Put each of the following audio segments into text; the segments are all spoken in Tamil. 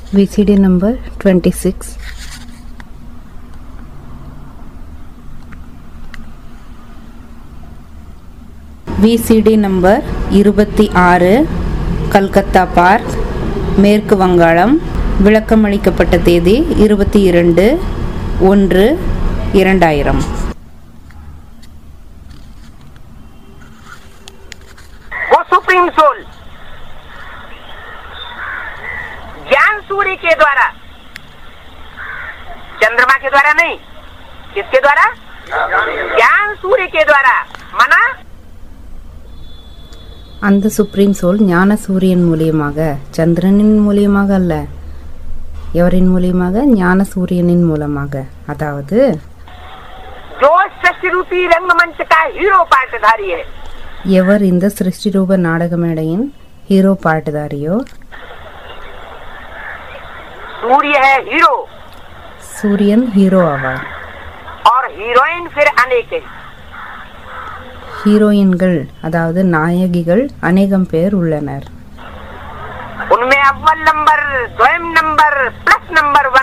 VCD number 26 விசிடி நம்பர் இருபத்தி ஆறு கல்கத்தா பார்க் மேற்கு வங்காளம் விளக்கமளிக்கப்பட்ட தேதி இருபத்தி இரண்டு ஒன்று இரண்டாயிரம் वो सुप्रीम सोल ज्ञान सूर्य के द्वारा चंद्रमा के द्वारा नहीं किसके द्वारा ज्ञान सूर्य के द्वारा मना அந்த சுப்ரீம் சோல் ஞான சூரியன் மூலியமாக சந்திரனின் மூலியமாக அல்ல எவரின் மூலியமாக ஞான சூரியனின் மூலமாக அதாவது जो सृष्टि रूपी रंगमंच का हीरो पाटधारी है எவர் இந்த சிருஷ்டி ரூப நாடக மேடையின் ஹீரோ பாட்டுதாரியோ सूर्य है हीरो சூரியன் ஹீரோ ஆவார் और हीरोइन फिर अनेक है ஹீரோயின்கள் அதாவது நாயகிகள் அநேகம் பேர் உள்ளனர் उनमें अव्वल नंबर द्वयम नंबर प्लस नंबर वन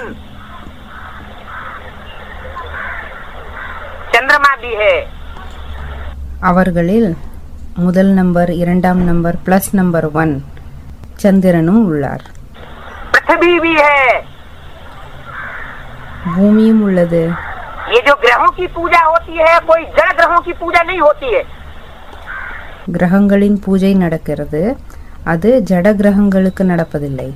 चंद्रमा भी है அவர்களில் முதல் நம்பர் இரண்டாம் நம்பர் பிளஸ் நம்பர் ஒன் சந்திரனும் உள்ளார் पृथ्वी भी है பூமியும் உள்ளது ये जो ग्रहों की पूजा होती है कोई जड़ ग्रहों की पूजा नहीं होती है கிரகங்களின் பூஜை நடக்கிறது அது ஜட கிரகங்களுக்கு நடப்பதில்லை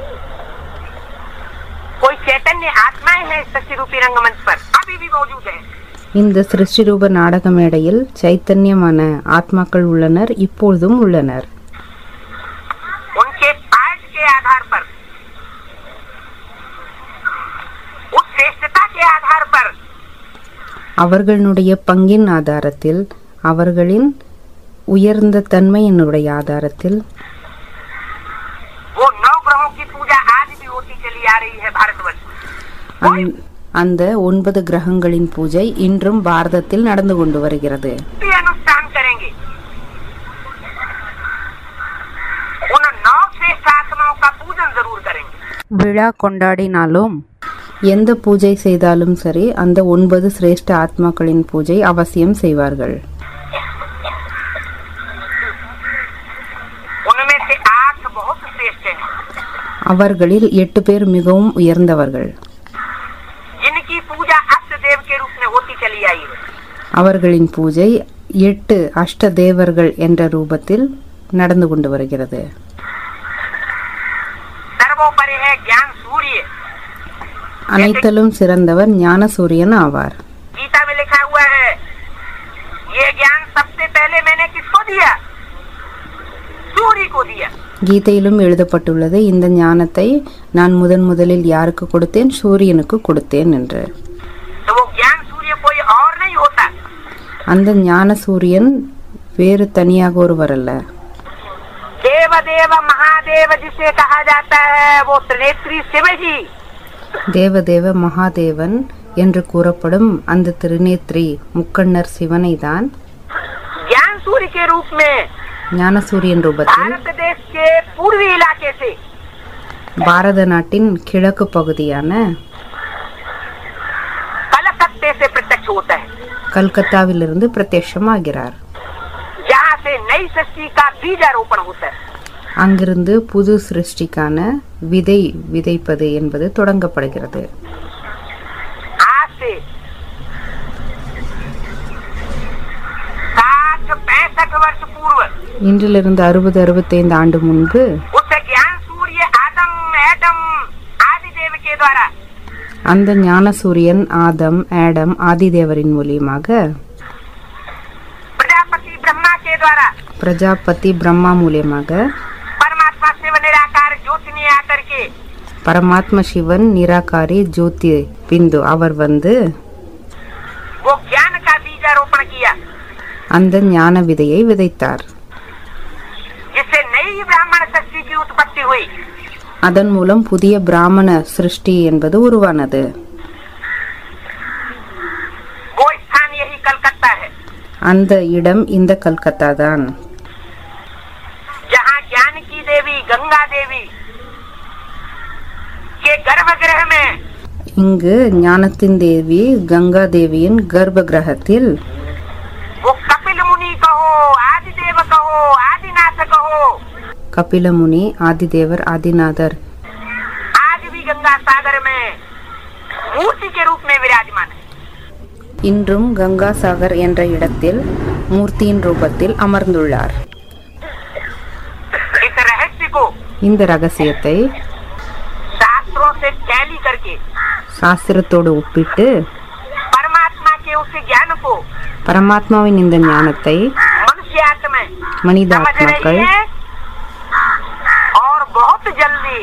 कोई चैतन्य आत्माएं हैं सच्ची रूपी रंगमंच पर अभी भी मौजूद है இந்த சிருஷ்டி ரூப நாடக மேடையில் சைத்தன்யமான ஆத்மாக்கள் உள்ளனர் இப்பொழுதும் உள்ளனர் उनके पाठ के आधार पर उस श्रेष्ठता के आधार पर அவர்களுடைய பங்கின் ஆதாரத்தில் அவர்களின் உயர்ந்த தன்மையினுடைய ஆதாரத்தில் वो नौ ग्रहों की पूजा आज भी होती चली आ रही है भारतवर्ष में அந்த- அந்த ஒன்பது கிரகங்களின் பூஜை இன்றும் பாரதத்தில் நடந்து கொண்டு வருகிறது भी अनुष्ठान करेंगे उन नौ श्रेष्ठ आत्माओं का पूजन जरूर करेंगे விழா கொண்டாடினாலும் எந்த பூஜை செய்தாலும் சரி அந்த ஒன்பது சிரேஷ்ட ஆத்மாக்களின் பூஜை அவசியம் செய்வார்கள் उनमें से आठ बहुत श्रेष्ठ हैं அவர்களில் எட்டு பேர் மிகவும் உயர்ந்தவர்கள் जिनकी पूजा अष्ट देव के रूप में होती चली आई है அவர்களின் பூஜை எட்டு அஷ்ட தேவர்கள் என்ற ரூபத்தில் நடந்து கொண்டு வருகிறது सर्वोपरि है ज्ञान सूर्य அனைத்திலும் சிறந்தவர் ஞான சூரியன் ஆவார் गीता में लिखा हुआ है ये ज्ञान सबसे पहले मैंने किसको दिया सूर्य को दिया கீதையிலும் எழுதப்பட்டுள்ளது இந்த ஞானத்தை நான் முதன் முதலில் யாருக்கு கொடுத்தேன் சூரியனுக்கு கொடுத்தேன் என்று तो वो ज्ञान सूर्य कोई और नहीं होता அந்த ஞான சூரியன் வேறு தனியாக ஒருவர் அல்ல देव देव महादेव जिसे कहा जाता है वो त्रिनेत्री शिव ही தேவதேவ மகாதேவன் என்று கூறப்படும் அந்த திருநேத்ரி முக்கண்ணர் சிவனை தான் ज्ञान सूर्य के रूप में ஞான சூரியன் ரூபத்தில் भारत देश के पूर्वी इलाके से பாரத நாட்டின் கிழக்கு பகுதியான कलकत्ते से प्रत्यक्ष होता है கல்கத்தாவிலிருந்து பிரத்யட்சமாகிறார் जहाँ से नई सृष्टि का बीजारोपण होता है அங்கிருந்து புது சிருஷ்டிக்கான விதை விதைப்பது என்பது தொடங்கப்படுகிறது आज से साठ पैंसठ वर्ष पूर्व இன்றிலிருந்து அறுபது அறுபத்தைந்து ஆண்டு முன்பு उस ज्ञान सूर्य आदम एडम आदि देव के द्वारा அந்த ஞான சூரியன் ஆதம் ஆடம் ஆதிதேவரின் மூலியமாக प्रजापति ब्रह्मा के द्वारा பிரஜாபதி பிரம்மா மூலியமாக परमात्मा शिव निराकार ज्योति ने आकर के பரமாத்ம சிவன் நிராகாரி ஜோதி பிந்து அவர் வந்து वो ज्ञान का बीजारोपण किया அந்த ஞான விதையை விதைத்தார் जिससे नई ब्राह्मण सृष्टि की उत्पत्ति हुई அதன் மூலம் புதிய பிராமண சிருஷ்டி என்பது உருவானது वो स्थान यही कलकत्ता है அந்த இடம் இந்த கல்கத்தா தான் जहाँ ज्ञान की देवी गंगा देवी गर्भगृह में இங்கு ஞானத்தின் தேவி கங்கா தேவியின் கர்ப்ப கிரகத்தில் वो कपिल मुनि कहो आदिदेव कहो आदिनाथ कहो கபில முனி ஆதிதேவர் ஆதிநாதர் आज भी गंगा सागर में मूर्ति के रूप में विराजमान है இன்றும் கங்கா சாகர் என்ற இடத்தில் மூர்த்தியின் ரூபத்தில் அமர்ந்துள்ளார் इस रहस्य को இந்த ரகசியத்தை शास्त्रों से टैली करके சாஸ்திரத்தோடு ஒப்பிட்டு परमात्मा के उस ज्ञान को பரமாத்மாவின் இந்த ஞானத்தை मनुष्य आत्मा மனித समझ ஆத்மாக்கள் रही है और बहुत जल्दी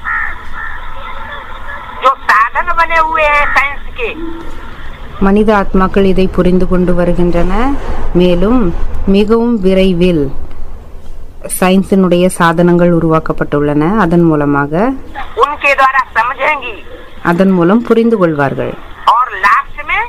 जो साधन बने हुए हैं साइंस के மனித ஆத்மாக்கள் இதை புரிந்து கொண்டு வருகின்றன மேலும் மிகவும் விரைவில் சயின்ஸினுடைய சாதனங்கள் உருவாக்கப்பட்டுள்ளன அதன் மூலமாக उनके द्वारा समझेंगी அதன் மூலம் புரிந்து கொள்வார்கள் और लास्ट में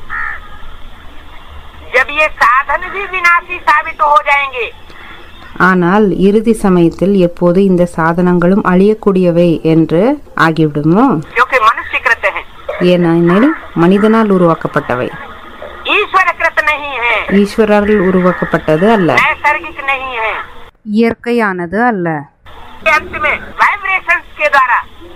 जब ये साधन भी विनाशी साबित हो जाएंगे ஆனால் இறுதி சமயத்தில் எப்போது இந்த சாதனங்களும் அழியக்கூடியவை என்று ஆகிவிடுமோ क्योंकि मनुष्य कृत है ஏனெனில் மனிதனால் உருவாக்கப்பட்டவை ईश्वर कृत नहीं है ஈஸ்வரால் உருவாக்கப்பட்டது அல்ல नैसर्गिक नहीं है இயற்கையானது அல்ல के अंत में वाइब्रेशंस के द्वारा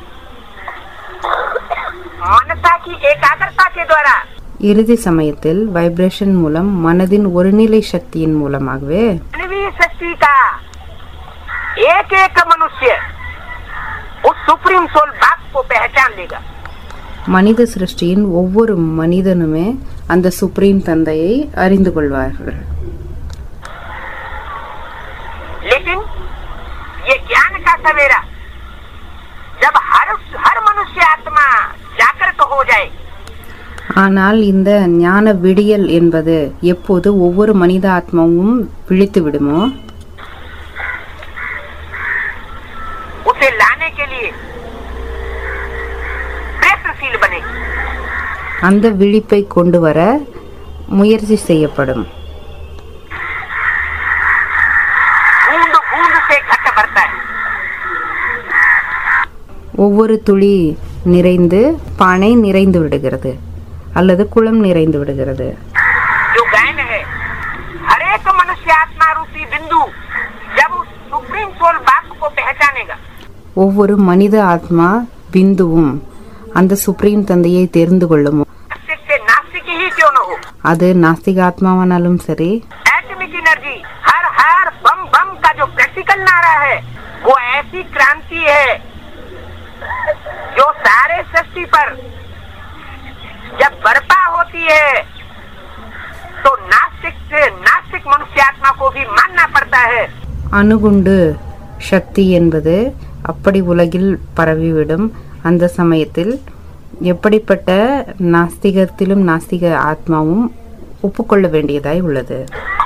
मनसा की एकाग्रता के द्वारा இறுதி சமயத்தில் வைப்ரேஷன் மூலம் மனதின் ஒருநிலை சக்தியின் மூலமாகவே मानवीय शक्ति का एक एक मनुष्य उस सुप्रीम सोल बाप को पहचान लेगा மனித சிருஷ்டியின் ஒவ்வொரு மனிதனுமே அந்த சுப்ரீம் தந்தையை அறிந்து கொள்வார்கள் लेकिन ये ज्ञान का सवेरा जब हर हर मनुष्य आत्मा जागृत हो जाए ஆனால் இந்த ஞான விடியல் என்பது எப்போது ஒவ்வொரு மனித ஆத்மாவும் விழித்து விடுமோ उसे लाने के लिए प्रयत्नशील बने அந்த விழிப்பை கொண்டு வர முயற்சி செய்யப்படும் बूंद बूंद से घट भरता है ஒவ்வொரு துளி நிறைந்து பானை நிறைந்து விடுகிறது அல்லது குளம் நிறைந்து விடுகிறது जो गायन है हर एक मनुष्य आत्मा रूपी बिंदु जब उस सुप्रीम सोल बाप को पहचानेगा ஒவ்வொரு மனித ஆத்மா பிந்துவும் அந்த சுப்ரீம் தந்தையை தெரிந்து கொள்ளும் नास्तिक से नास्तिक ही क्यों न हो அது நாஸ்திக ஆத்மாவானாலும் சரி एटमिक एनर्जी हर हर बम बम का जो प्रैक्टिकल नारा है वो ऐसी क्रांति है जो सारे सृष्टि पर जब बर्पा होती है तो नास्तिक से नास्तिक मनुष्य आत्मा को भी मानना पड़ता है அணுகுண்டு சக்தி என்பது அப்படி உலகில் பரவிவிடும் அந்த சமயத்தில் எப்படிப்பட்ட நாஸ்திகத்திலும் நாஸ்திக ஆத்மாவும் ஒப்புக்கொள்ள வேண்டியதாய் உள்ளது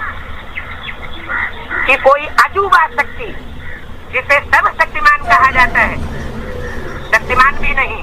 कि कोई अजूबा शक्ति जिसे सब शक्तिमान कहा जाता है शक्तिमान भी नहीं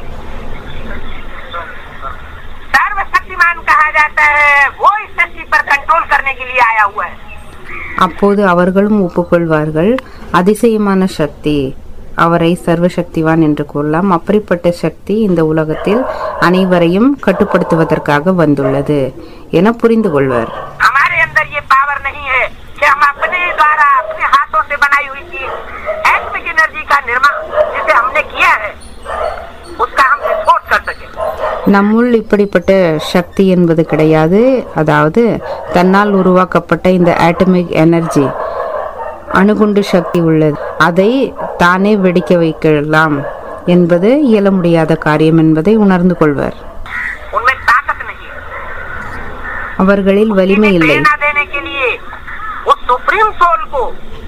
सर्व शक्तिमान कहा जाता है वो इस सृष्टि पर कंट्रोल करने के लिए आया हुआ है அப்போது அவர்களும் ஒப்புக்கொள்வார்கள் அதிசயமான சக்தி அவரை சர்வசக்திவான் என்று கூறலாம் அப்படிப்பட்ட சக்தி இந்த உலகத்தில் அனைவரையும் கட்டுப்படுத்துவதற்காக வந்துள்ளது என புரிந்து கொள்வர் हमारे अंदर ये पावर नहीं है कि हम अपने द्वारा अपने हाथों से बनाई हुई चीज एटमिक एनर्जी का निर्माण जिसे हमने किया है उसका हम विस्फोट कर सके நம்முள் இப்படிப்பட்ட சக்தி என்பது கிடையாது அதாவது தன்னால் உருவாக்கப்பட்ட இந்த ஆட்டமிக் எனர்ஜி அணுகுண்டு சக்தி உள்ளது அதை தானே வெடிக்க வைக்கலாம் என்பது இயல முடியாத காரியம் என்பதை உணர்ந்து கொள்வர் उनमें ताकत नहीं है அவர்களில் வலிமை उन्हें இல்லை प्रेरणा देने के लिए उस सुप्रीम सोल को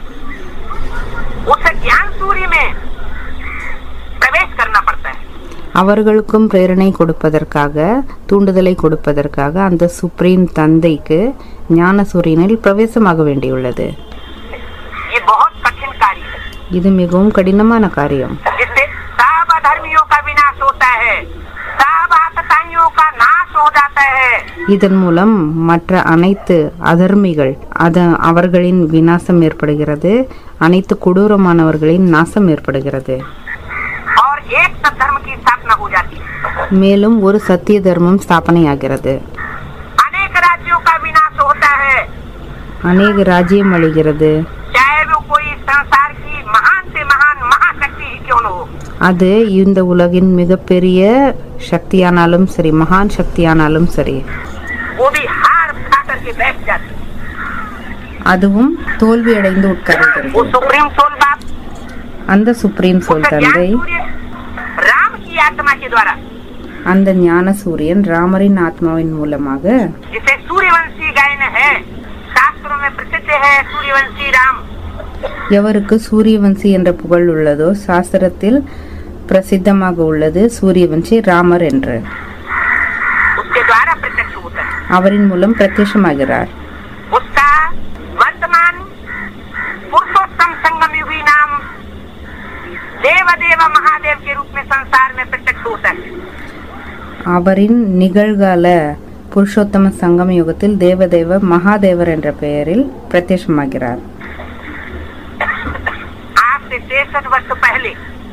उस ज्ञान सूर्य में प्रवेश करना पड़ता है அவர்களுக்கும் பிரேரணை கொடுப்பதற்காக தூண்டுதலை கொடுப்பதற்காக அந்த சுப்ரீம் தந்தைக்கு ஞான சூரியனில் பிரவேசமாக வேண்டியுள்ளது ये बहुत कठिन कार्य है இது மிகவும் கடினமான காரியம் जिससे सब अधर्मियों का विनाश होता है सब आतताइयों का नाश हो जाता है இதன் மூலம் மற்ற அனைத்து அதர்மிகள் அத அவர்களின் விநாசம் ஏற்படுகிறது அனைத்து கொடூரமானவர்களின் நாசம் ஏற்படுகிறது और एक सद्धर्म की स्थापना हो जाती है மேலும் ஒரு சத்திய தர்மம் ஸ்தாபனையாகிறது अनेक राज्यों का विनाश होता है அநேக ராஜ்யம் அழிகிறது चाहे वो कोई संसार की महान से महान महाशक्ति ही क्यों न हो அது இந்த உலகின் மிகப்பெரிய சக்தியானாலும் சரி மகான் சக்தியானாலும் சரி वो भी हार खा करके बैठ जाती है அதுவும் தோல்வி அடைந்து वो உட்கார்கிறது सुप्रीम सोल बाप அந்த சுப்ரீம் சோல் उसका ज्ञान தந்தை सूर्य राम की आत्मा के द्वारा அந்த ஞான சூரியன் ராமரின் ஆத்மாவின் மூலமாக जिसे सूर्यवंशी गायन है शास्त्रों में प्रसिद्ध है सूर्यवंशी राम எவருக்கு சூரியவன்சி என்ற புகழ் உள்ளதோ சாஸ்திரத்தில் பிரசித்தமாக உள்ளது சூரியவன்சி ராமர் என்று उसके द्वारा प्रत्यक्ष होता है அவரின் மூலம் பிரத்யட்சமாகிறார் उसका वर्तमान पुरुषोत्तम संगम युगी नाम देव देव महादेव के रूप में संसार में प्रत्यक्ष होता है அவரின் நிகழ்கால புருஷோத்தம சங்கம யுகத்தில் தேவதேவ மகாதேவர் என்ற பெயரில் பிரத்யட்சமாகிறார் आज से तिरसठ वर्ष पहले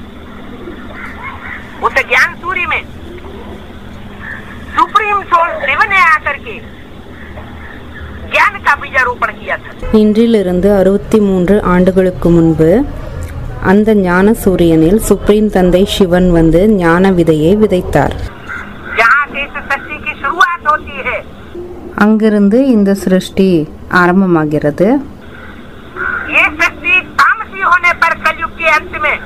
उस ज्ञान सूर्य में सुप्रीम सोल शिव ने आकर के ज्ञान का बीजारोपण किया था இன்றிலிருந்து அறுபத்தி மூன்று ஆண்டுகளுக்கு முன்பு அந்த ஞான சூரியனில் சுப்ரீம் தந்தை சிவன் வந்து ஞான விதையை விதைத்தார் जहाँ से इस सृष्टि की शुरुआत होती है அங்கிருந்து இந்த சிருஷ்டி ஆரம்பமாகிறது ये सृष्टि तामसी होने पर कलयुग के अंत में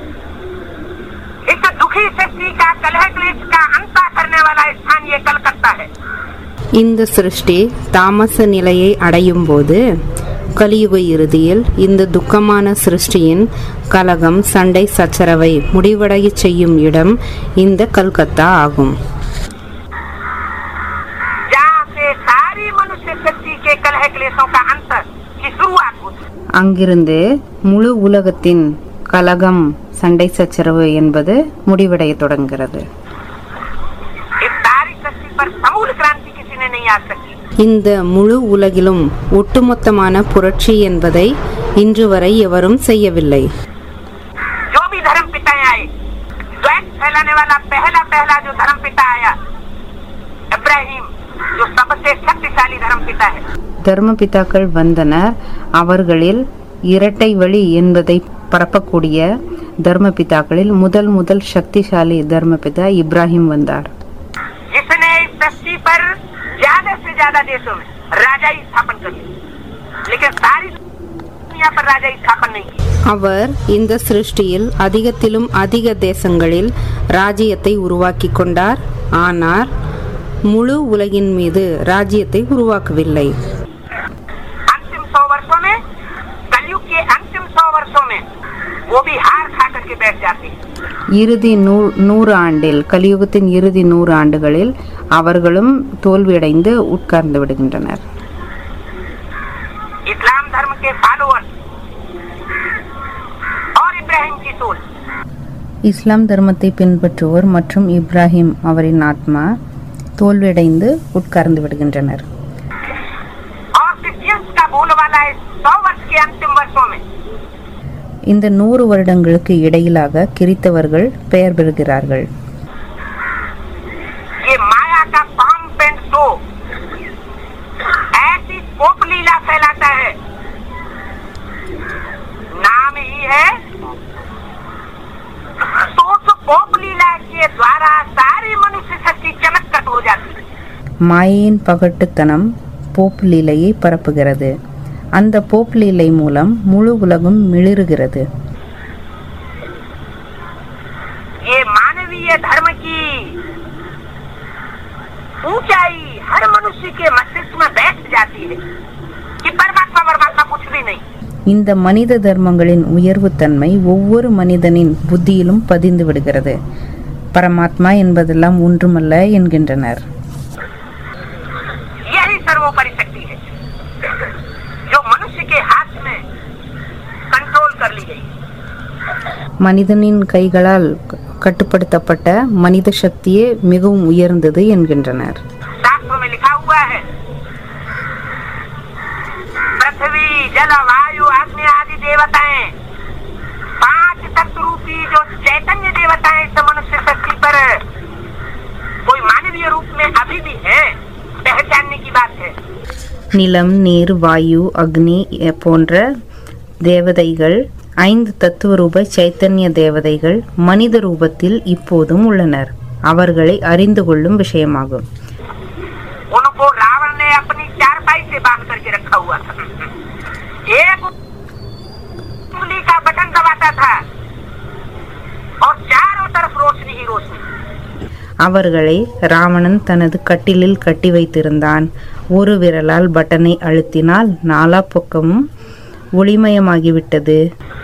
इस दुखी सृष्टि का कलह क्लेश का अंता करने वाला स्थान ये कलकत्ता है இந்த சிருஷ்டி தாமச நிலையை அடையும் போது கலியுக இறுதியில் இந்த துக்கமான சிருஷ்டியின் கலகம் சண்டை சச்சரவை முடிவடையச் செய்யும் இடம் இந்த கல்கத்தா ஆகும் जहाँ से सारी मनुष्य सृष्टि के कलह क्लेशों का अंत की शुरुआत होती है அங்கிருந்து முழு உலகத்தின் கலகம் சண்டை சச்சரவு என்பது முடிவடைய தொடங்குகிறது इस सारी सृष्टि पर समूल क्रांति किसी ने नहीं आ सकी இந்த முழு உலகிலும் ஒட்டுமொத்தமான புரட்சி என்பதை இன்று வரை எவரும் செய்யவில்லை जो भी धर्म पिता आए द्वैत फैलाने वाला पहला पहला जो धर्म पिता आया इब्राहिम जो सबसे शक्तिशाली धर्म पिता है தர்ம பிதாக்கள் வந்தனர் அவர்களில் இரட்டை வழி என்பதை பரப்பக்கூடிய தர்ம பிதாக்களில் முதல் முதல் சக்திசாலி தர்ம பிதா இப்ராஹிம் வந்தார் जिसने इस सृष्टि पर ज्यादा से ज्यादा देशों में राजाई स्थापन कर ली लेकिन सारी दुनिया पर राजाई स्थापन नहीं की அவர் இந்த சிருஷ்டியில் அதிகத்திலும் அதிக தேசங்களில் ராஜ்யத்தை உருவாக்கி கொண்டார் ஆனால் முழு உலகின் மீது ராஜ்யத்தை உருவாக்கவில்லை अंतिम सौ वर्षों में कलयुग के अंतिम सौ वर्षों में वो भी हार खा करके बैठ जाते हैं இறுதி நூ நூறு ஆண்டில் கலியுகத்தின் இறுதி நூறு ஆண்டுகளில் அவர்களும் தோல்வியடைந்து உட்கார்ந்து விடுகின்றனர் इस्लाम धर्म के फॉलोअर्स और इब्राहिम की सोच இஸ்லாம் தர்மத்தை பின்பற்றுவோர் மற்றும் இப்ராஹிம் அவரின் ஆத்மா தோல்வியடைந்து உட்கார்ந்து விடுகின்றனர் और क्रिश्चियंस का बोलबाला है सौ वर्ष के अंतिम वर्षों में இந்த நூறு வருடங்களுக்கு இடையிலாக கிறித்தவர்கள் பெயர் பெறுகிறார்கள் ये माया का पाम पेंट शो ऐसी पोप लीला फैलाता है नाम ही है तो उस पोप लीला के द्वारा सारी मनुष्य शक्ति चमत्कृत हो जाती है மாயையின் பகட்டுத்தனம் போப் லீலையை பரப்புகிறது அந்த போப் லீலை மூலம் முழு உலகம் மிளிருகிறது ये मानवीय धर्म की ऊंचाई हर मनुष्य के मस्तिष्क में बैठ जाती है कि परमात्मा परमात्मा कुछ भी नहीं இந்த மனித தர்மங்களின் உயர்வுத்தன்மை ஒவ்வொரு மனிதனின் புத்தியிலும் பதிந்து விடுகிறது பரமாத்மா என்பதெல்லாம் ஒன்றுமல்ல என்கின்றனர் यही सर्वोपरि शक्ति है जो मनुष्य के हाथ में कंट्रोल कर ली गई மனிதனின் கைகளால் க- கட்டுப்படுத்தப்பட்ட மனித சக்தியே மிகவும் உயர்ந்தது என்கின்றனர் शास्त्रों में लिखा हुआ है पृथ्वी जल वायु अग्नि आदि देवताएं पांच तत्व रूपी जो चैतन्य देवताएं நிலம் நீர் வாயு அக்னி எ- போன்ற தேவதைகள் ஐந்து தத்துவ ரூப சைத்தன்ய தேவதைகள் மனித ரூபத்தில் இப்போதும் உள்ளனர் அவர்களை அறிந்து கொள்ளும் விஷயமாகும் उनको रावण ने अपनी चारपाई से बांध करके रखा हुआ था एक उंगली का बटन दबाता था और चारों तरफ रोशनी ही रोशनी அவர்களை ராவணன் தனது கட்டிலில் கட்டி வைத்திருந்தான் ஒரு விரலால் பட்டனை அழுத்தினால் நாலா பக்கமும் ஒளிமயமாகிவிட்டது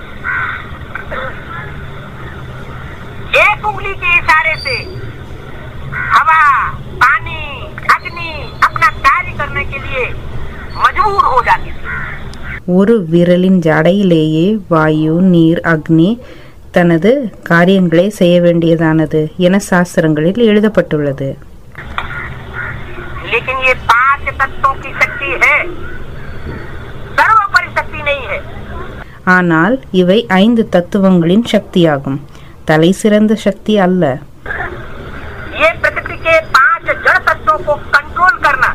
एक उंगली के इशारे से हवा पानी अग्नि अपना कार्य करने के लिए मजबूर हो जाती थी ஒரு விரலின் ஜடையிலேயே வாயு நீர் அக்னி தனது காரியங்களை செய்ய வேண்டியதானது என சாஸ்திரங்களில் எழுதப்பட்டுள்ளது लेकिन ये पांच तत्वों की शक्ति है सर्वोपरि शक्ति नहीं है ஆனால் இவை ஐந்து தத்துவங்களின் சக்தியாகும் தலை சிறந்த சக்தி அல்ல ये प्रकृति के पांच जड़ तत्वों को कंट्रोल करना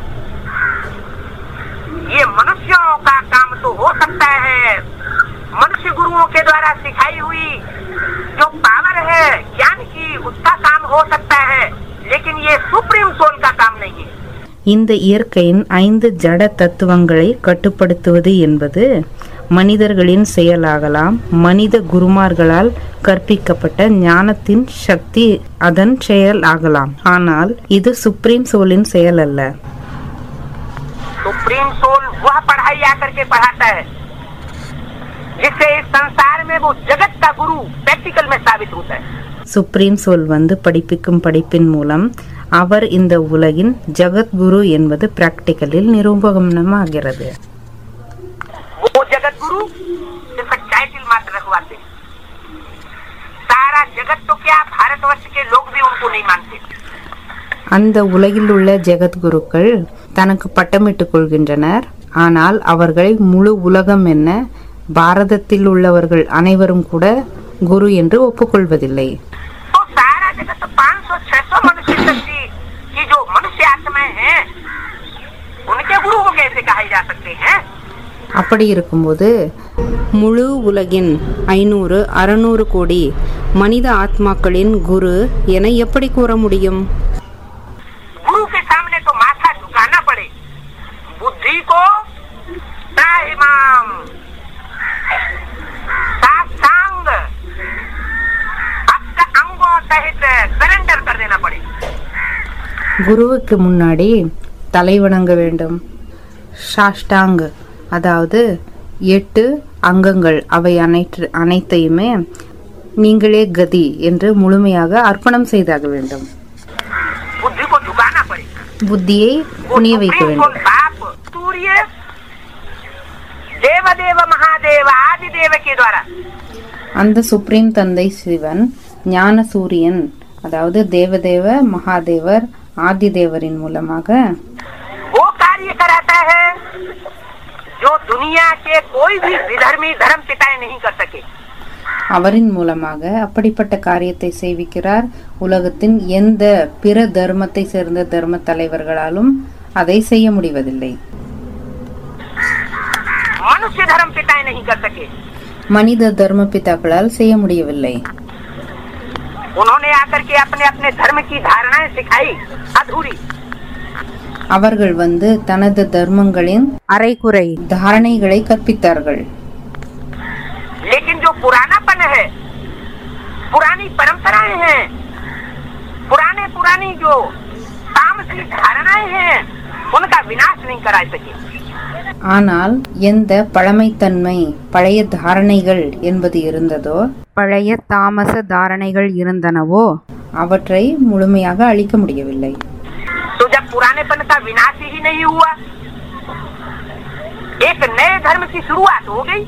ये मनुष्यों का काम तो हो सकता है मनुष्य गुरुओं के द्वारा सिखाई हुई जो पावर है ज्ञान की उसका काम हो सकता है लेकिन ये सुप्रीम सोल का काम नहीं है இந்த இயற்கையின் ஐந்து ஜட தத்துவங்களை கட்டுப்படுத்துவது என்பது மனிதர்களின் செயலாகலாம் மனித குருமார்களால் கற்பிக்கப்பட்ட ஞானத்தின் சக்தி அதன் செயல் ஆகலாம் ஆனால் இது சுப்ரீம் சோலின் செயல் அல்ல सुप्रीम सोल वह पढ़ाई आकर के पढ़ाता है जिससे इस संसार में वो जगत का गुरु प्रैक्टिकल में साबित होता है சுப்ரீம் சோல் வந்து படிப்பிக்கும் படிப்பின் மூலம் அவர் இந்த உலகின் ஜகத்குரு என்பது பிராக்டிக்கலில் நிரூபகமாகிறது वो जगत गुरु सिर्फ टाइटिल मात्र रखवाते हैं। सारा जगत तो क्या भारतवर्ष के लोग भी उनको नहीं मानते அந்த உலகில் உள்ள ஜெகத்குருக்கள் தனக்கு பட்டமிட்டுக் கொள்கின்றனர் ஆனால் அவர்களை முழு உலகம் என்ன பாரதத்தில் உள்ளவர்கள் அனைவரும் கூட குரு என்று ஒப்புக்கொள்வதில்லை तो सारा जगत पाँच सौ छह सौ मनुष्य शक्ति की जो मनुष्य आत्माएं हैं उनके गुरु को कैसे कहे जा सकते हैं அப்படி இருக்கும்போது முழு உலகின் ஐநூறு அறுநூறு கோடி மனித ஆத்மாக்களின் குரு என எப்படி கூற முடியும் गुरु के सामने तो माथा झुकाना पड़े बुद्धि को त्राहिमाम साष्टांग अष्ट अंगों सहित सरेंडर कर देना पड़े குருவுக்கு முன்னாடி தலை வணங்க வேண்டும் சாஷ்டாங் அதாவது எட்டு அங்கங்கள் அவை அனைத்து அனைத்தையுமே நீங்களே கதி என்று முழுமையாக அர்ப்பணம் செய்தாக வேண்டும் बुद्धि को झुकाना पड़े புத்தியை वो புனிய வைக்க सुप्रीम வேண்டும் कोर्ट बाप सूर्य देवदेव महादेव आदि देव के द्वारा அந்த சுப்ரீம் தந்தை சிவன் ஞான சூரியன் அதாவது தேவதேவ மகாதேவர் ஆதி தேவரின் மூலமாக वो कार्य कराता है जो दुनिया के कोई भी विधर्मी धर्म पिताएं नहीं कर सके அவரின் மூலமாக அப்படிப்பட்ட காரியத்தை செய்விக்கிறார் உலகத்தின் எந்த பிற தர்மத்தை சேர்ந்த தர்ம தலைவர்களாலும் அதை செய்ய முடிவதில்லை मनुष्य धर्म पिताएं नहीं कर सके மனித தர்ம பிதாக்களால் செய்ய முடியவில்லை उन्होंने आकर के अपने अपने धर्म की धारणाएं सिखाई अधूरी அவர்கள் வந்து தனது தர்மங்களின் அரைகுறை தாரணைகளை கற்பித்தார்கள் लेकिन जो पुरानापन है पुरानी परंपराएं हैं पुराने पुरानी जो तामसी धारणाएं हैं उनका विनाश नहीं करा सके ஆனால் எந்த பழமைத்தன்மை பழைய தாரணைகள் என்பது இருந்ததோ பழைய தாமச தாரணைகள் இருந்தனவோ அவற்றை முழுமையாக அழிக்க முடியவில்லை तो जब पुरानेपन का विनाश ही नहीं हुआ एक नए धर्म की शुरुआत हो गई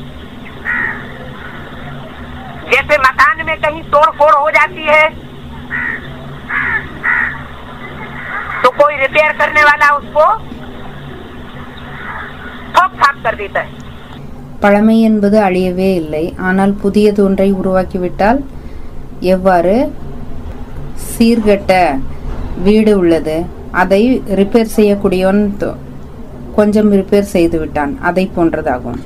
जैसे मकान में कहीं तोड़ फोड़ हो जाती है तो कोई रिपेयर करने वाला उसको ठोक ठाक कर देता है பழமை என்பது அழியவே இல்லை ஆனால் புதியது ஒன்றை உருவாக்கிவிட்டால் எவ்வாறு சீர்கெட்ட வீடு உள்ளது அதை ரிப்பேர் செய்யக்கூடியவன் தொ- கொஞ்சம் ரிப்பேர் செய்து விட்டான் அதை போன்றதாகும்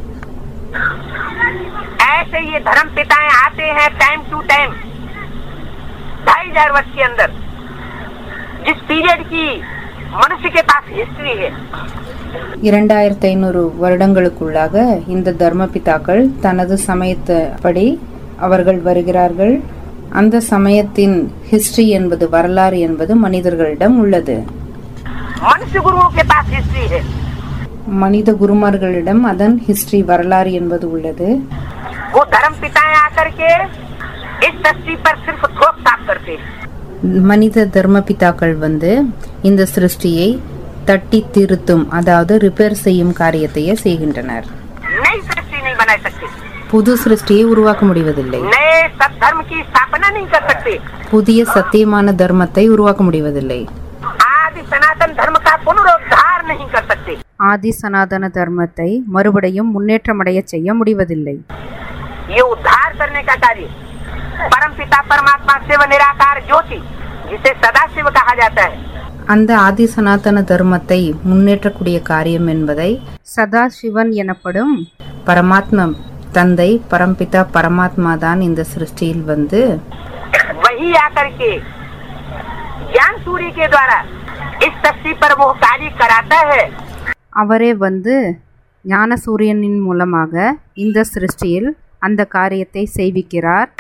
ऐसे ये धर्म पिताएं आते हैं टाइम टू टाइम ढाई हजार वर्ष के अंदर जिस पीरियड की मनुष्य के पास हिस्ट्री है இரண்டாயிரத்தி ஐநூறு வருடங்களுக்குள்ளாக இந்த தர்ம பிதாக்கள் தனது சமயத்தப்படி அவர்கள் வருகிறார்கள் அந்த சமயத்தின் ஹிஸ்டரி என்பது வரலாறு என்பது மனிதர்களிடம் உள்ளது मनुष्य गुरुओं के पास हिस्ट्री है மனித குருமார்களிடம் அதன் ஹிஸ்டரி வரலாறு என்பது உள்ளது वो धर्म पिताएं आकर के इस सृष्टि पर सिर्फ थोक साफ करते हैं மனித தர்ம பிதாக்கள் வந்து இந்த சிருஷ்டியை தட்டி திருத்தும் அதாவது ரிப்பேர் செய்யும் காரியத்தையே செய்கின்றனர் नई सृष्टि नहीं बना सकते புது சிருஷ்டியை உருவாக்க முடிவதில்லை नए सद्धर्म की स्थापना नहीं कर सकते புதிய சத்தியமான தர்மத்தை உருவாக்க முடிவதில்லை आदि सनातन धर्म का पुनरुद्धार नहीं कर सकते ஆதி சனாதன தர்மத்தை மறுபடியும் முன்னேற்றமடைய செய்ய முடிவதில்லை ये उद्धार करने का कार्य परम पिता परमात्मा शिव निराकार ज्योति जिसे सदा शिव कहा जाता है அந்த ஆதி சனாதன தர்மத்தை முன்னேற்றக்கூடிய காரியம் என்பதை சதா சிவன் எனப்படும் பரமாத்மா தந்தை பரம்பிதா பரமாத்மா தான் இந்த சிருஷ்டியில் வந்து वही आकर के ज्ञान सूर्य के द्वारा इस सृष्टि पर वो कार्य कराता है அவரே வந்து ஞான சூரியனின் மூலமாக இந்த சிருஷ்டியில் அந்த காரியத்தை செய்விக்கிறார்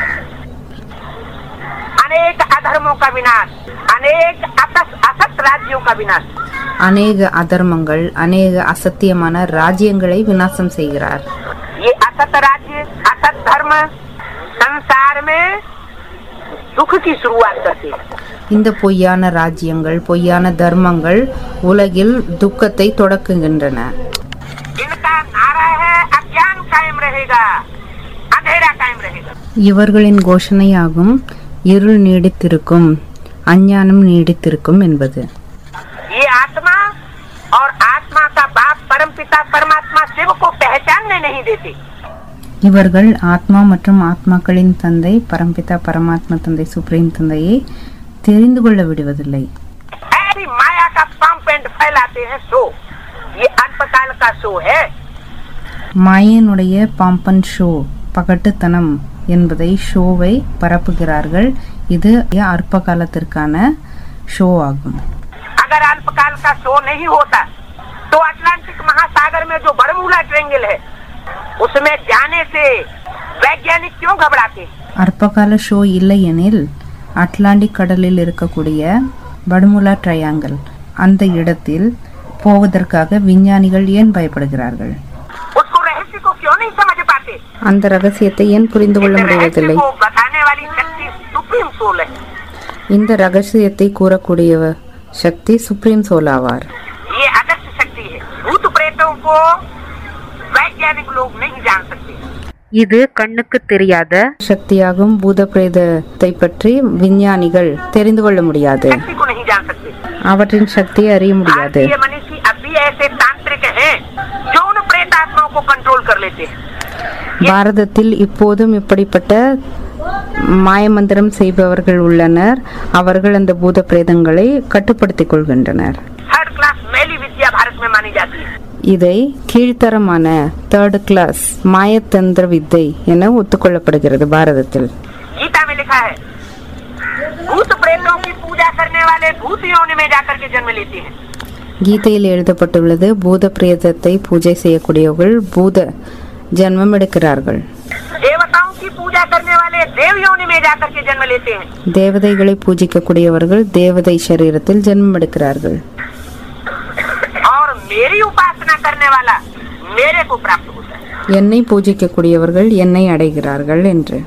अनेक अधर्मों का विनाश अनेक असत असत राज्यों का विनाश அநேக அதர்மங்கள் அநேக அசத்தியமான ராஜ்யங்களை விநாசம் செய்கிறார் ये असत राज्य असत धर्म संसार में सुख की शुरुआत करते हैं இந்த பொய்யான ராஜ்யங்கள் பொய்யான தர்மங்கள் உலகில் துக்கத்தை தொடக்குகின்றன इनका नारा है अज्ञान कायम रहेगा अंधेरा कायम रहेगा இவர்களின் கோஷணையாகும் இருள் நீடித்திருக்கும் அஞ்ஞானம் நீடித்திருக்கும் என்பது ये आत्मा और आत्मा का बाप परम पिता परमात्मा शिव को पहचानने नहीं देते இவர்கள் ஆத்மா மற்றும் ஆத்மாக்களின் தந்தை பரம்பிதா பரமாத்மா தந்தை சுப்ரீம் தந்தையை தெரிந்து கொள்ள விடுவதில்லை ऐसी माया का पंप एंड फैलाते हैं शो ये अल्पकाल का शो है மாயனுடைய பாம்பன் ஷோ பகட்டுத்தனம் என்பதை ஷோவை பரப்புகிறார்கள் இது அற்ப காலத்திற்கான ஷோ ஆகும் अगर अल्पकाल का शो नहीं होता तो अटलांटिक महासागर में जो बरमूला ट्रेंगल है उसमें जाने से वैज्ञानिक क्यों घबराते हैं? அற்பகால ஷோ இல்லையெனில் அட்லாண்டிக் கடலில் இருக்கக்கூடிய படுமுலா ட்ரையாங்கல் அந்த இடத்தில் போவதற்காக விஞ்ஞானிகள் ஏன் பயப்படுகிறார்கள் उसको रहस्य को क्यों नहीं समझ पाते அந்த ரகசியத்தை ஏன் புரிந்து கொள்ள इस रहस्य முடிவதில்லை को बताने वाली शक्ति सुप्रीम सोल है இந்த ரகசியத்தை கூறக்கூடிய சக்தி சுப்ரீம் சோல் ஆவார் ये अगस्त शक्ति है भूत प्रेतों को वैज्ञानिक लोग नहीं जान सकते இது கண்ணுக்கு தெரியாத சக்தியாகும் பூத பிரேதத்தை பற்றி விஞ்ஞானிகள் தெரிந்து கொள்ள முடியாது शक्ति को नहीं जान सकते அவற்றின் சக்தியை அறிய முடியாது भारतीय मनीषी अब भी ऐसे तांत्रिक हैं जो उन प्रेत आत्माओं को कंट्रोल कर लेते हैं பாரதத்தில் இப்போதும் இப்படிப்பட்ட மாயமந்திரம் செய்பவர்கள் உள்ளனர் அவர்கள் அந்த பூத பிரேதங்களை கட்டுப்படுத்திக் கொள்கின்றனர் थर्ड क्लास मैली विद्या भारत में मानी जाती है இதை கீழ்த்தரமான தேர்ட் கிளாஸ் மாயத்தந்திர வித்தை என ஒத்துக்கொள்ளப்படுகிறது பாரதத்தில் गीता में लिखा है भूत प्रेतों की पूजा करने वाले भूत योनि में जाकर के जन्म लेते हैं கீதையில் எழுதப்பட்டுள்ளது பூத பிரேதத்தை பூஜை செய்யக்கூடியவர்கள் பூத ஜென்மம் எடுக்கிறார்கள் देवताओं की पूजा करने वाले देव योनि में जाकर के जन्म लेते हैं தேவதைகளை பூஜிக்கக்கூடியவர்கள் தேவதை சரீரத்தில் ஜென்மம் எடுக்கிறார்கள் और मेरी उपासना करने वाला मेरे को प्राप्त होता है என்னை பூஜிக்கக்கூடியவர்கள் என்னை அடைகிறார்கள் என்று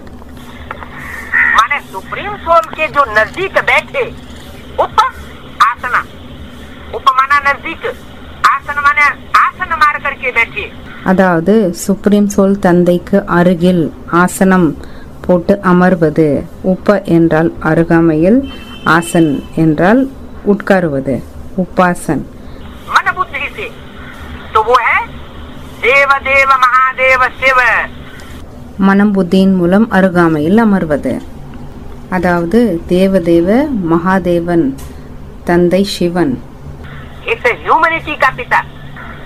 माने सुप्रीम सोल के जो नजदीक बैठे उप आसना उप माना नजदीक आसन माने आसन मार करके बैठे அதாவது சுப்ரீம் சோல் தந்தைக்கு அருகில் ஆசனம் போட்டு அமர்வது உப்ப என்றால் அருகாமையில் ஆசன் என்றால் உட்காருவது உப்பாசன் मन बुद्धि से तो वो है देव देव महादेव शिव மனம் புத்தியின் மூலம் அருகாமையில் அமர்வது அதாவது தேவதேவ மகாதேவன் தந்தை சிவன் इस ह्यूमनिटी का पिता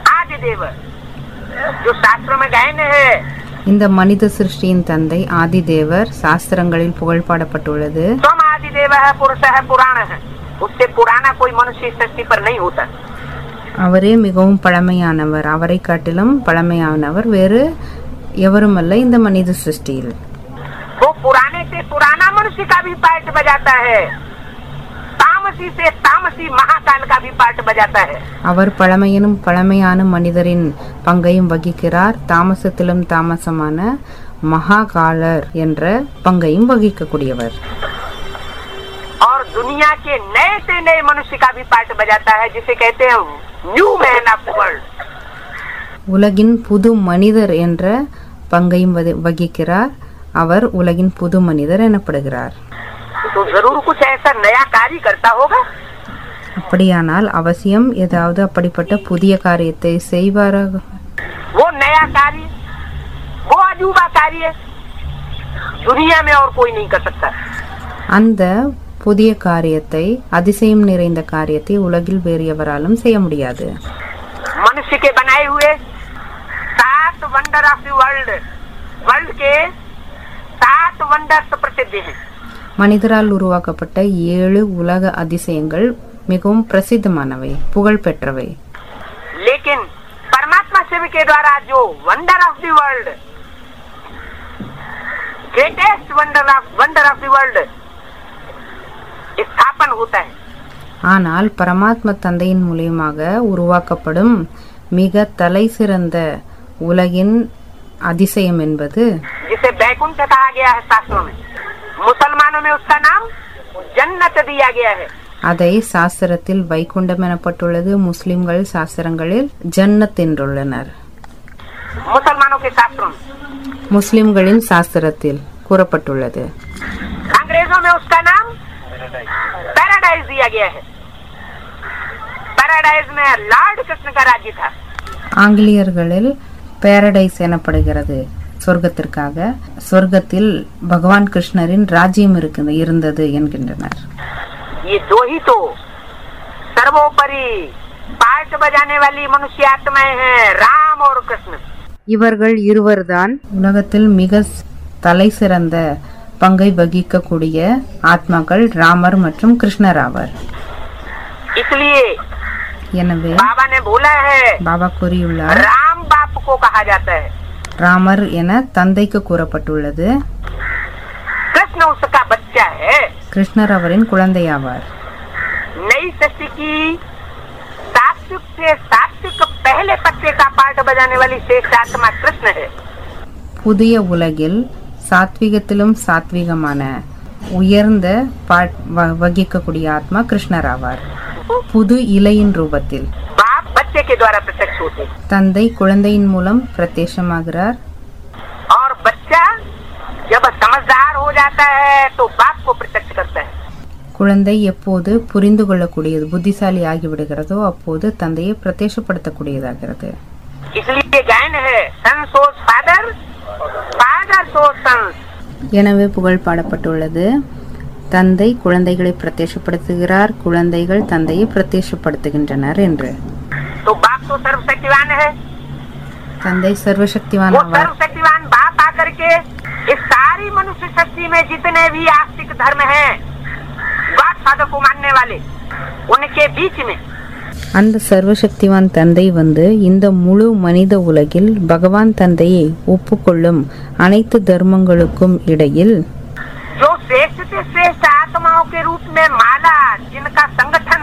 आदिदेव जो शास्त्रों में गायन है இந்த மனித சிருஷ்டியின் தந்தை ஆதிதேவர் சாஸ்திரங்களில் புகழ் பாடப்பட்டுள்ளது तुम आदिदेव है पुरुष है पुराण है उससे पुराना कोई मनुष्य इस सृष्टि पर नहीं होता அவரே மிகவும் பழமையானவர் அவரை காட்டிலும் பழமையானவர் வேறு எவருமல்ல இந்த மனித சிருஷ்டியில் वो पुराने से पुराना मनुष्य का भी पार्ट बजाता है तामसी से तामसी महाकाल का भी पार्ट बजाता है அவர் பழமையினும் பழமையான மனிதரின் பங்கையும் வகிக்கிறார் தாமசத்திலும் தாமசமான மகாகாலர் என்ற பங்கையும் வகிக்கக்கூடியவர் और दुनिया के नए से नए मनुष्य का भी पार्ट बजाता है जिसे कहते हैं न्यू मैन ऑफ वर्ल्ड உலகின் புது மனிதர் என்ற பங்கையும் வதி- வகிக்கிறார் அவர் உலகின் புது மனிதர் எனப்படுகிறார் तो जरूर कुछ ऐसा नया कार्य करता होगा அப்படியானால் அவசியம் ஏதாவது அப்படிப்பட்ட புதிய காரியத்தை செய்வாராக वो नया कार्य वो अजूबा कार्य दुनिया में और कोई नहीं कर सकता அந்த புதிய காரியத்தை அதிசயம் நிறைந்த காரியத்தை உலகில் வேறு எவராலும் செய்ய முடியாது मनुष्य के बनाए हुए सात wonder of the world world के सात वंडर्स प्रसिद्ध हैं மனிதரால் உருவாக்கப்பட்ட ஏழு உலக அதிசயங்கள் மிகவும் பிரசித்தமானவை புகழ்பெற்றவை लेकिन परमात्मा शिव के द्वारा जो wonder of the world greatest wonder of wonder of the world स्थापन होता है ஆனால் பரமாத்ம தந்தையின் மூலியமாக உருவாக்கப்படும் மிக தலை சிறந்த உலகின் அதிசயம் என்பது जिसे बैकुंठ कहा गया है शास्त्रों में मुसलमानों में उसका नाम जन्नत दिया गया है அதை சாஸ்திரத்தில் வைகுண்டம் எனப்பட்டுள்ளது முஸ்லிம்கள் சாஸ்திரங்களில் ஜன்னத் என்றுள்ளனர் मुसलमानों के शास्त्रों में முஸ்லிம்களின் சாஸ்திரத்தில் கூறப்பட்டுள்ளது अंग्रेजों में उसका नाम पैराडाइज दिया गया है पैराडाइज में लॉर्ड कृष्ण का राज्य था ஆங்கிலேயர்களில் பேரடைஸ் எனப்படுகிறது சொர்க்கத்திற்காக சொர்க்கத்தில் பகவான் கிருஷ்ணரின் ராஜ்யம் இருக்குது இருந்தது என்கின்றனர் ये दो ही तो सर्वोपरि पार्ट बजाने वाली मनुष्य आत्माएं हैं राम और कृष्ण இவர்கள் இருவர்தான் உலகத்தில் மிக தலை சிறந்த பங்கை வகிக்கக்கூடிய ஆத்மாக்கள் ராமர் மற்றும் கிருஷ்ணர் ஆவர் इसलिए எனவே बाबा ने बोला है பாபா கூறியுள்ளார் राम बाप को कहा जाता है ராமர் என தந்தைக்கு கூறப்பட்டுள்ளது कृष्ण उसका बच्चा है கிருஷ்ணர் அவரின் குழந்தையாவார் नई सृष्टि की सात्विक से सात्विक पहले पत्ते का पार्ट बजाने वाली श्रेष्ठ आत्मा कृष्ण है புதிய உலகில் சாத்விகத்திலும் சாத்விகமான உயர்ந்த பாட் வ- வகிக்கக்கூடிய ஆத்மா கிருஷ்ணர் ஆவார் புது இலையின் ரூபத்தில் बाप बच्चे के द्वारा प्रत्यक्ष होते हैं। தந்தை குழந்தையின் மூலம் பிரத்யட்சமாகிறார் और बच्चा जब समझदार हो जाता है तो बाप को प्रत्यक्ष करता है குழந்தை எப்போது புரிந்து கொள்ளக்கூடியது புத்திசாலி ஆகிவிடுகிறதோ அப்போது தந்தையை பிரத்யட்சப்படுத்தக்கூடியதாகிறது इसलिए गायन है सन सोच फादर फादर सोच सन्स எனவே புகழ் பாடப்பட்டுள்ளது தந்தை குழந்தைகளை பிரத்யட்சப்படுத்துகிறார் குழந்தைகள் தந்தையை பிரத்யட்சப்படுத்துகின்றனர் என்று तो बाप तो सर्वशक्तिवान है தந்தை சர்வசக்திவான் वो ஆவார் सर्वशक्तिवान बाप आकर के इस सारी मनुष्य शक्ति में जितने भी आस्तिक धर्म हैं गॉड फादर को मानने वाले उनके बीच में அந்த சர்வசக்திவான் தந்தை வந்து இந்த முழு மனித உலகில் பகவான் தந்தையை ஒப்புக்கொள்ளும் அனைத்து தர்மங்களுக்கும் இடையில் जो श्रेष्ठ से श्रेष्ठ आत्माओं के रूप में माला जिनका संगठन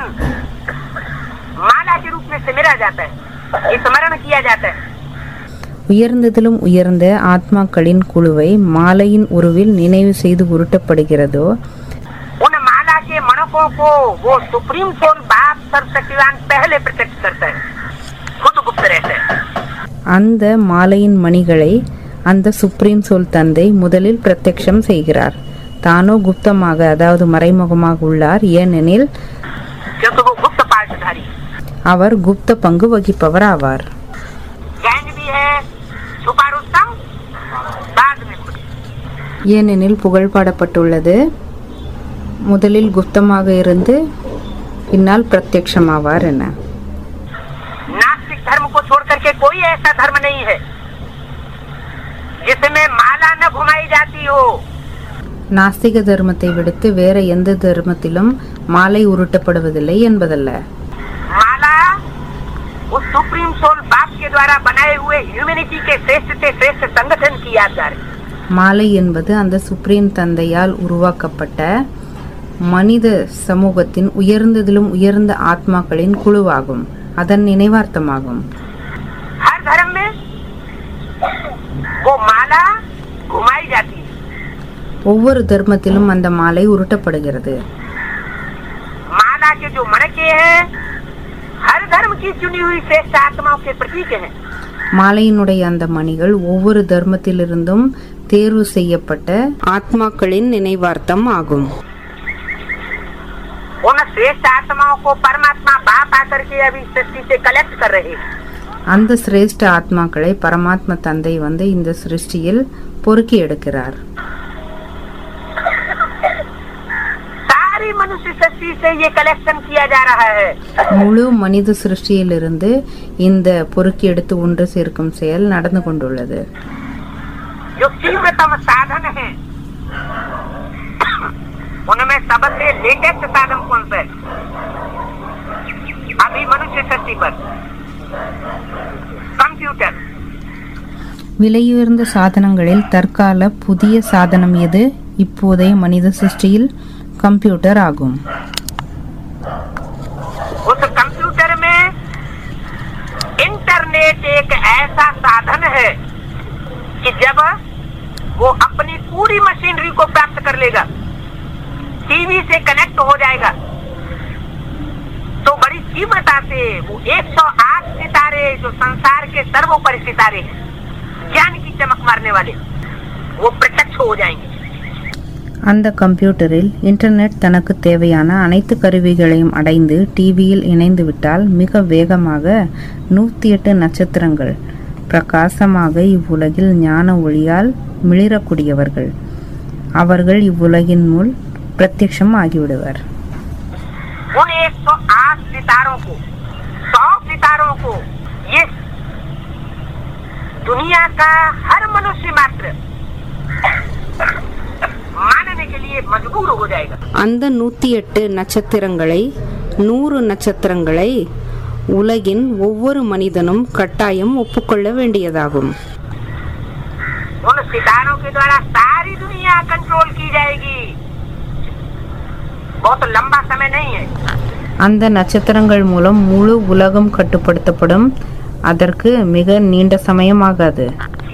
माला के रूप में सिमरा जाता है स्मरण किया जाता है உயர்ந்ததிலும் உயர்ந்த ஆத்மாக்களின் குழுவை மாலையின் உருவில் நினைவு செய்து உருட்டப்படுகிறதோ उन माला के मणकों को वो सुप्रीम सोल बाप सर्वशक्तिवान पहले प्रत्यक्ष करता है खुद गुप्त रहता है அந்த மாலையின் மணிகளை அந்த சுப்ரீம் சோல் தந்தை முதலில் பிரத்யக்ஷம் செய்கிறார் தானோ குப்தமாக அதாவது மறைமுகமாக உள்ளார் ஏனெனில் क्योंकि वो गुप्त पाठधारी है। அவர் குப்த பங்கு வகிப்பவர் ஆவார் ज्ञान भी है छुपा रुस्तम बाद में खुद ஏனெனில் புகழ் பாடப்பட்டுள்ளது முதலில் குப்தமாக இருந்து பின்னால் பிரத்யக்ஷமாவார் என नास्तिक धर्म को छोड़ करके कोई ऐसा धर्म नहीं है जिसमें माला न घुमाई जाती हो நாஸ்திக தர்மத்தை விடுத்து வேற எந்த தர்மத்திலும் மாலை உருட்டப்படுவதில்லை என்பதல்ல माला उस सुप्रीम सोल बाप के द्वारा बनाए हुए ह्यूमैनिटी के श्रेष्ठ से श्रेष्ठ संगठन की यादगार है மாலை என்பது அந்த சுப்ரீம் தந்தையால் உருவாக்கப்பட்ட மனித சமூகத்தின் உயர்ந்ததிலும் உயர்ந்த ஆத்மாக்களின் குழுவாகும் அதன் நினைவார்த்தமாகும் हर धर्म में वो माला घुमाई जाती है ஒவ்வொரு தர்மத்திலும் அந்த மாலை உருட்டப்படுகிறது माला के जो मणके हैं हर धर्म की चुनी हुई श्रेष्ठ आत्माओं के प्रतीक हैं மாலையினுடைய அந்த மணிகள் ஒவ்வொரு தர்மத்திலிருந்தும் தேர்வு செய்யப்பட்ட ஆத்மாக்களின் நினைவார்த்தம் ஆகும் उन श्रेष्ठ आत्माओं को परमात्मा बाप आकर के अभी सृष्टि से कलेक्ट कर रहे हैं அந்த சிரேஷ்ட ஆத்மாக்களை பரமாத்ம தந்தை வந்து இந்த சிருஷ்டியில் பொறுக்கி எடுக்கிறார் सारी मनुष्य सृष्टि से ये कलेक्शन किया जा रहा है முழு மனித சிருஷ்டியிலிருந்து இந்த பொறுக்கி எடுத்து ஒன்று சேர்க்கும் செயல் நடந்து கொண்டுள்ளது जो तीव्रतम साधन है उनमें सबसे लेटेस्ट साधन कौन सा है अभी मनुष्य सृष्टि पर कंप्यूटर விலையுயர்ந்த சாதனங்களில் தற்கால புதிய சாதனம் எது இப்போதைய மனித சிருஷ்டியில் கம்ப்யூட்டர் ஆகும் उस कंप्यूटर में इंटरनेट एक ऐसा साधन है कि जब वो अपनी पूरी मशीनरी को प्राप्त कर लेगा टीवी से कनेक्ट हो जाएगा तो बड़ी तीव्रता से वो 108 सितारे जो संसार के सर्वोपरि सितारे हैं ज्ञान की चमक मारने वाले वो प्रत्यक्ष हो जाएंगे அந்த கம்ப்யூட்டரில் இன்டர்நெட் தனக்கு தேவையான அனைத்து கருவிகளையும் அடைந்து டிவியில் இணைந்துவிட்டால் மிக வேகமாக நூற்றி எட்டு நட்சத்திரங்கள் பிரகாசமாக இவ்வுலகில் ஞான ஒளியால் மிளிரக்கூடியவர்கள் அவர்கள் இவ்வுலகின் முள் பிரத்யக்ஷம் ஆகிவிடுவர் उन 108 सितारों को 100 सितारों को ये दुनिया का हर मनुष्य मात्र मानने के लिए मजबूर हो जाएगा அந்த நூற்றி எட்டு நட்சத்திரங்களை நூறு நட்சத்திரங்களை உலகின் ஒவ்வொரு மனிதனும் கட்டாயம் ஒப்புக்கொள்ள வேண்டியதாகும் उन सितारों के द्वारा सारी दुनिया कंट्रोल की जाएगी बहुत लंबा समय नहीं है அந்த நட்சத்திரங்கள் மூலம் முழு உலகம் கட்டுப்படுத்தப்படும் அதற்கு மிக நீண்ட சமயமாகாது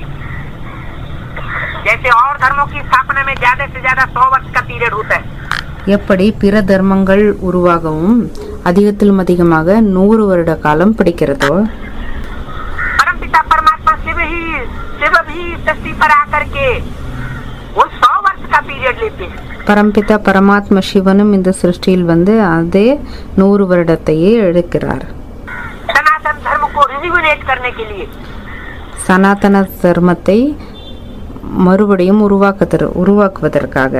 जैसे और धर्मों की स्थापना में ज्यादा से ज्यादा सौ वर्ष का पीरियड होता है எப்படி பிற தர்மங்கள் உருவாகவும் அதிகத்திலும் அதிகமாக நூறு வருட காலம் பிடிக்கிறதோ परमपिता परमात्मा शिव ही शिव भी सृष्टि पर आकर के वो सौ वर्ष का पीरियड लेते हैं பரம்பிதா பரமாத்ம சிவனும் இந்த சிருஷ்டியில் வந்து அதே நூறு வருடத்தையே எடுக்கிறார் सनातन धर्म को रिजुविनेट करने के लिए சனாதன தர்மத்தை மறுபடியும் உருவாக்க உருவாக்குவதற்காக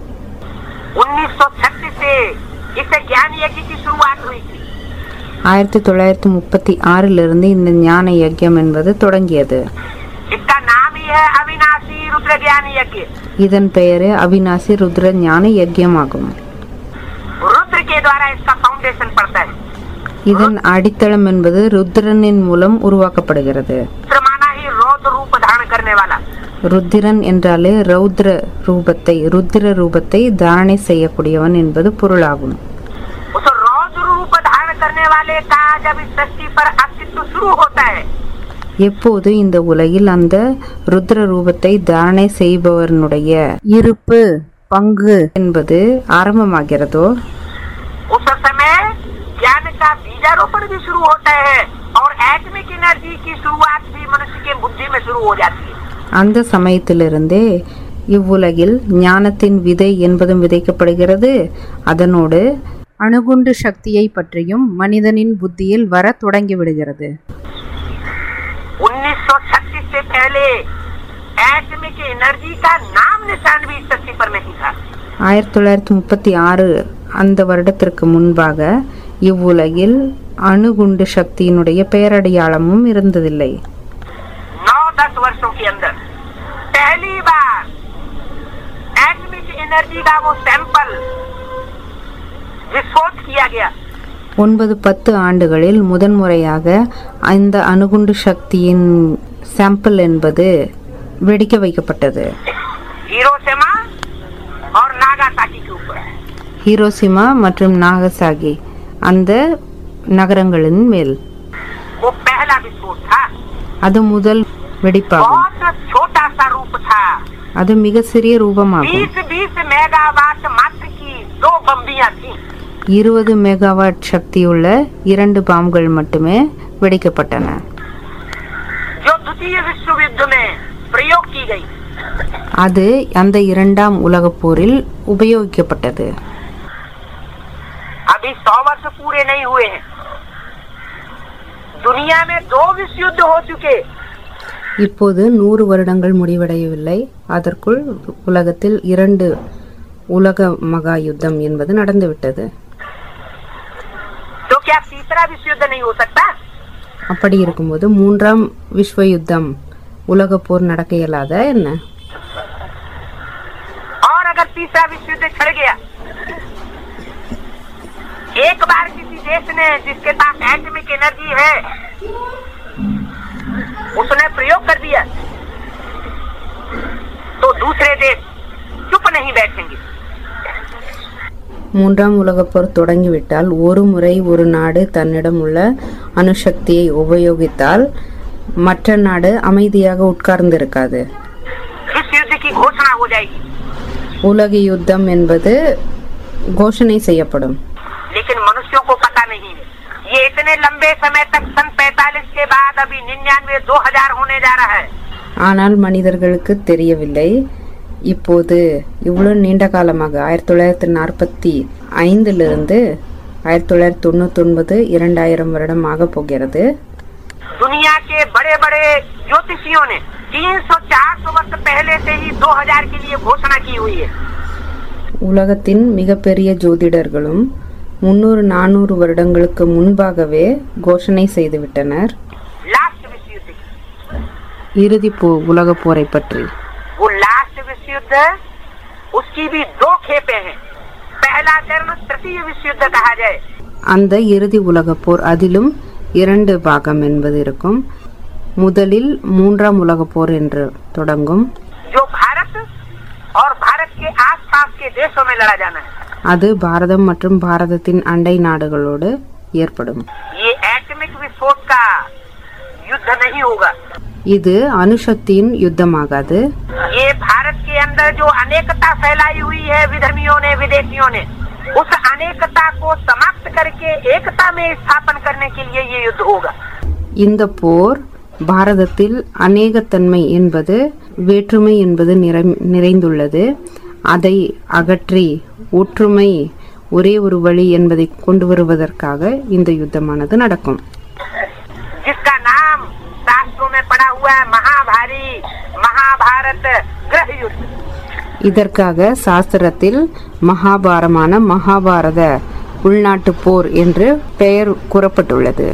1936 से इस ज्ञान यज्ञ की शुरुआत हुई थी ஆயிரத்தி தொள்ளாயிரத்தி முப்பத்தி ஆறிலிருந்து இந்த ஞான யஜ்யம் என்பது தொடங்கியது इसका नाम ही है अविनाशी रुद्र ज्ञान यज्ञ இதன் பெயரே அவிநாசி ருத்ர ஞான யஜ்யம் ஆகும் रुद्र के द्वारा इसका फाउंडेशन पड़ता है இதன் அடித்தளம் என்பது ருத்ரனின் மூலம் உருவாக்கப்படுகிறது रुद्र माना ही रौद्र रूप धारण करने वाला ருத்திரன் என்றாலே ரௌத்ர ரூபத்தை ருத்திர ரூபத்தை தாரணை செய்யக்கூடியவன் என்பது பொருளாகும் उस रौद्र रूप धारण करने वाले का जब इस सृष्टि पर अस्तित्व शुरू होता है எப்போது இந்த உலகில் அந்த ருத்ர ரூபத்தை தாரணை செய்பவனுடைய இருப்பு பங்கு என்பது ஆரம்பமாகிறதோ उस समय ज्ञान का बीजारोपण भी शुरू होता है और एटमिक एनर्जी की शुरुआत भी मनुष्य के बुद्धि में शुरू हो जाती है அந்த சமயத்திலிருந்தே இவ்வுலகில் ஞானத்தின் விதை என்பதும் விதைக்கப்படுகிறது அதனோடு அணுகுண்டு சக்தியை பற்றியும் மனிதனின் புத்தியில் வர தொடங்கிவிடுகிறது 1936 से पहले एटमिक एनर्जी का नाम निशान भी इस धरती पर नहीं था ஆயிரத்தி தொள்ளாயிரத்தி முப்பத்தி ஆறு அந்த வருடத்திற்கு முன்பாக இவ்வுலகில் அணுகுண்டு சக்தியினுடைய பெயரடையாளமும் இருந்ததில்லை नौ दस वर्षों के अंदर पहली बार एटमिक एनर्जी का वो सैंपल विस्फोट किया गया ஒன்பது பத்து ஆண்டுகளில் முதன்முறையாக இந்த அணுகுண்டு சக்தியின் சாம்பிள் என்பது வெடிக்க வைக்கப்பட்டது हिरोशिमा और नागासाकी के ऊपर ஹீரோசிமா மற்றும் நாகசாகி அந்த நகரங்களின் மேல் वो पहला विस्फोट था அது முதல் வெடிப்பாகும் बहुत छोटा सा रूप था அது மிக சிறிய ரூபமாகும் बीस बीस मेगावाट मात्र की दो बम्बियां थी இருபது மெகாவாட் சக்தியுள்ள இரண்டு பாம்புகள் மட்டுமே வெடிக்கப்பட்டன जो द्वितीय विश्व युद्ध में प्रयोग की गई அது அந்த இரண்டாம் உலகப் போரில் உபயோகிக்கப்பட்டது अभी सौ वर्ष पूरे नहीं हुए हैं दुनिया में दो विश्व युद्ध हो चुके இப்போது நூறு வருடங்கள் முடிவடையவில்லை அதற்குள் உலகத்தில் இரண்டு உலக மகா யுத்தம் என்பது நடந்துவிட்டது तो क्या तीसरा विश्व युद्ध नहीं हो सकता அப்படி இருக்கும்போது மூன்றாம் விஸ்வ யுத்தம் உலக போர் நடக்க இயலாத என்ன और अगर तीसरा विश्व युद्ध छिड़ गया एक बार किसी देश ने जिसके पास एटमिक एनर्जी है उसने प्रयोग कर दिया तो दूसरे देश चुप नहीं बैठेंगे மூன்றாம் உலகப் போர் தொடங்கிவிட்டால் ஒரு முறை ஒரு நாடு தன்னிடம் உள்ள அணுசக்தியை உபயோகித்தால் மற்ற நாடு அமைதியாக உட்கார்ந்திருக்காது विश्व युद्ध की घोषणा हो जाएगी உலக யுத்தம் என்பது கோஷணை செய்யப்படும் लेकिन मनुष्यों को पता नहीं है ये इतने लंबे समय तक सन 45 के बाद अभी निन्यानवे दो हजार होने जा रहा है ஆனால் மனிதர்களுக்கு தெரியவில்லை இப்போது இவ்வளவு நீண்ட காலமாக ஆயிரத்தி தொள்ளாயிரத்தி நாற்பத்தி ஐந்திலிருந்து ஆயிரத்தி தொள்ளாயிரத்தி தொண்ணூத்தொன்பது இரண்டாயிரம் வருடம் ஆக போகிறது दुनिया के बड़े बड़े ज्योतिषियों ने 300 400 वर्ष पहले से ही 2000 के लिए घोषणा की हुई है உலகத்தின் மிகப்பெரிய ஜோதிடர்களும் முன்னூறு நானூறு வருடங்களுக்கு முன்பாகவே கோஷணை செய்துவிட்டனர் लास्ट विश्व युद्ध की இறுதி போ உலகப் போரை பற்றி वो लास्ट विश्व युद्ध उसकी भी दो खेपे हैं पहला चरण तृतीय विश्व युद्ध कहा जाए அந்த இறுதி உலகப் போர் அதிலும் இரண்டு பாகம் என்பது இருக்கும் முதலில் மூன்றாம் உலகப் போர் என்று தொடங்கும் जो भारत और भारत के आसपास के देशों में लड़ा जाना है அது பாரதம் மற்றும் பாரதத்தின் அண்டை நாடுகளோடு ஏற்படும் ये एटमिक विस्फोट का युद्ध नहीं होगा இது அணுசக்தியின் யுத்தமாகாது ये भारत के अंदर जो अनेकता फैलाई हुई है विधर्मियों ने विदेशियों ने उस अनेकता को समाप्त करके एकता में स्थापन करने के लिए ये युद्ध होगा இந்த போர் பாரதத்தில் அநேகத்தன்மை என்பது வேற்றுமை என்பது நிறை நிறைந்துள்ளது அதை அகற்றி ஒற்றுமை ஒரே ஒரு வழி என்பதை கொண்டு வருவதற்காக இந்த யுத்தமானது நடக்கும் जिसका नाम शास्त्रों में पड़ा हुआ है महाभारी महाभारत ग्रह युद्ध இதற்காக சாஸ்திரத்தில் மகாபாரமான மகாபாரத உள்நாட்டு போர் என்று பெயர் கூறப்பட்டுள்ளது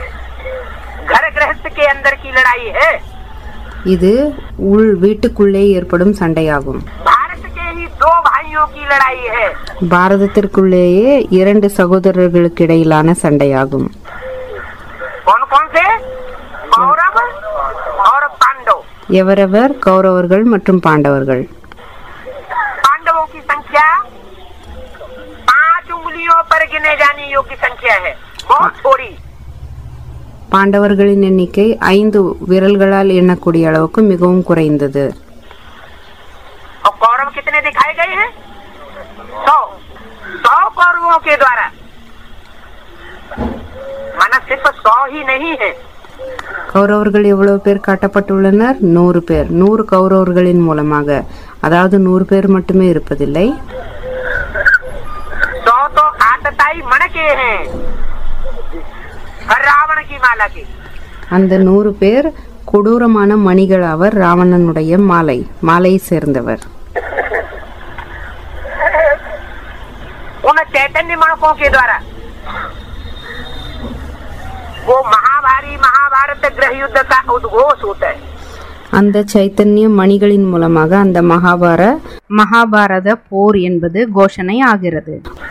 घर गृहस्थ के अंदर की लड़ाई है இது உள் வீட்டுக்குள்ளே ஏற்படும் சண்டையாகும் भारत के ही दो भाइयों की लड़ाई है பாரதத்திற்குள்ளேயே இரண்டு சகோதரர்களுக்கு இடையிலான சண்டையாகும் कौन कौन से कौरव और पांडव எவரவர் கௌரவர்கள் மற்றும் பாண்டவர்கள் पांडवों की संख्या पांच उंगलियों पर गिने जाने योग्य संख्या है बहुत थोड़ी பாண்டவர்களின் எண்ணிக்கை ஐந்து விரல்களால் எண்ணக்கூடிய அளவுக்கு மிகவும் குறைந்தது और कौरव कितने दिखाए गए हैं सौ सौ कौरवों के द्वारा माना सिर्फ सौ ही नहीं है கௌரவர்கள் எவ்வளவு பேர் காட்டப்பட்டுள்ளனர் நூறு பேர் நூறு கௌரவர்களின் மூலமாக அதாவது நூறு பேர் மட்டுமே இருப்பதில்லை सौ तो आतताई मन के हैं रावण की माला के அந்த நூறு பேர் கொடூரமான மணிகள் அவர் ராவணனுடைய மாலை மாலையை சேர்ந்தவர் उन चैतन्य मणकों के द्वारा वो महाभारी महाभारत गृह युद्ध का उद्घोष होता है அந்த சைத்தன்ய மணிகளின் மூலமாக அந்த மகாபார மகாபாரத போர் என்பது கோஷணை ஆகிறது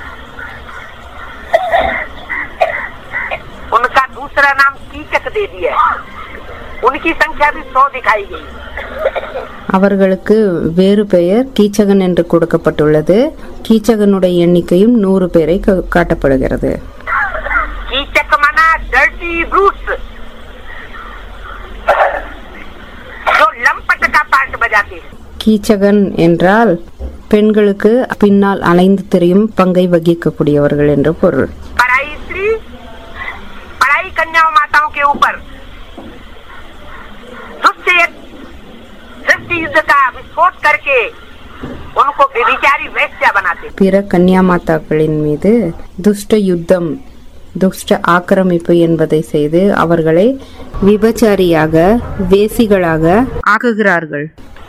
उनका दूसरा नाम कीचक दे दिया है उनकी संख्या भी सौ दिखाई गई அவர்களுக்கு வேறு பெயர் கீச்சகன் என்று கொடுக்கப்பட்டுள்ளது கீச்சகனுடைய எண்ணிக்கையும் நூறு பேரை க- காட்டப்படுகிறது कीचक माना डर्टी ब्रूस जो लंपट का पार्ट बजाते हैं கீச்சகன் என்றால் பெண்களுக்கு பின்னால் அலைந்து திரியும் பங்கை வகிக்கக்கூடியவர்கள் என்று பொருள் पढ़ाई स्त्री पढ़ाई कन्याओं माताओं के ऊपर दुष्ट एक सृष्टि युद्ध का विस्फोट करके उनको व्यभिचारी वैश्या बनाते பிற கன்னியாமாத்தாக்களின் மீது துஷ்ட யுத்தம் துஷ்ட ஆக்கிரமிப்பு என்பதை செய்து அவர்களை விபச்சாரியாக வேசிகளாக ஆக்குகிறார்கள்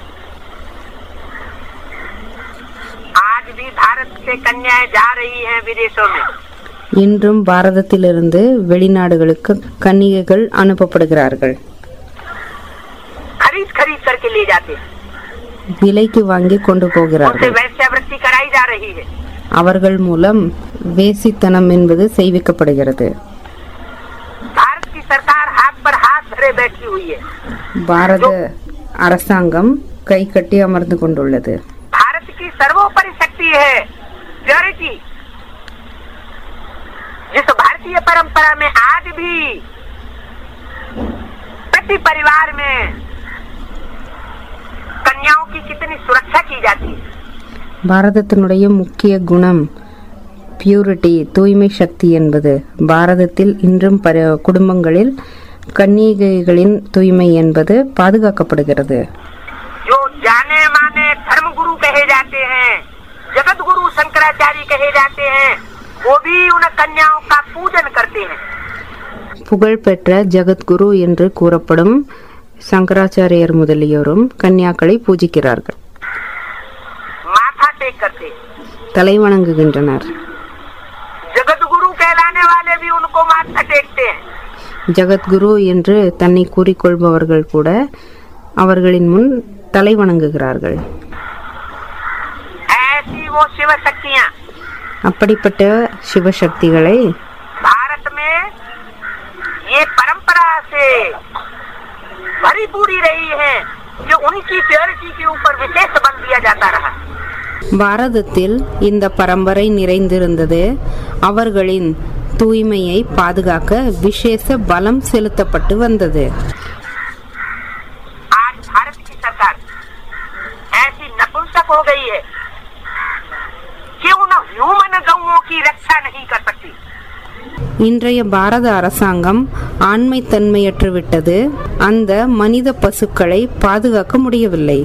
आज भी भारत से कन्याएं जा रही हैं विदेशों में இன்றும் பாரதத்திலிருந்து வெளிநாடுகளுக்கு கன்னிகைகள் அனுப்பப்படுகிறார்கள் खरीद खरीद करके ले जाते हैं விலைக்கு வாங்கி கொண்டு उनसे போகிறார்கள் वैश्यावृत्ति कराई जा रही है அவர்கள் மூலம் வேசித்தனம் என்பது செய்விக்கப்படுகிறது भारत की सरकार हाथ पर हाथ धरे बैठी हुई है பாரத அரசாங்கம் கை கட்டி அமர்ந்து கொண்டுள்ளது भारत की सर्वोपरि शक्ति है प्योरिटी जिस भारतीय परंपरा में आज भी प्रति परिवार में कन्याओं की कितनी सुरक्षा की जाती है பாரதத்தினுடைய முக்கிய குணம் பியூரிட்டி தூய்மை சக்தி என்பது பாரதத்தில் இன்றும் பர குடும்பங்களில் கன்னிகைகளின் தூய்மை என்பது பாதுகாக்கப்படுகிறது जो जाने माने धर्म गुरु कहे जाते हैं जगत गुरु शंकराचार्य कहे जाते हैं वो भी उन कन्याओं का पूजन करते हैं புகழ்பெற்ற ஜகத்குரு என்று கூறப்படும் சங்கராச்சாரியர் முதலியோரும் கன்னியாக்களை பூஜிக்கிறார்கள் माथा टेक करते हैं தலை வணங்குகின்றனர் जगत गुरु कहलाने वाले भी उनको माथा टेकते हैं ஜகத்குரு என்று தன்னை கூறிக்கொள்பவர்கள் கூட அவர்களின் முன் தலை வணங்குகிறார்கள் ऐसी वो शिव शक्तियाँ அப்படிப்பட்ட சிவசக்திகளை भारत में ये परंपरा से भरी पूरी रही है कि उनकी प्योरिटी के ऊपर विशेष बल दिया जाता रहा பாரதத்தில் இந்த பரம்பரை நிறைந்திருந்தது அவர்களின் தூய்மையை பாதுகாக்க விசேஷ பலம் செலுத்தப்பட்டு வந்தது आज भारत की सरकार ऐसी नपुंसक हो गई है कि उन ह्यूमन गौओं की रक्षा नहीं कर सकती இன்றைய பாரத அரசாங்கம் ஆண்மைத்தன்மையற்று விட்டது அந்த மனித பசுக்களை பாதுகாக்க முடியவில்லை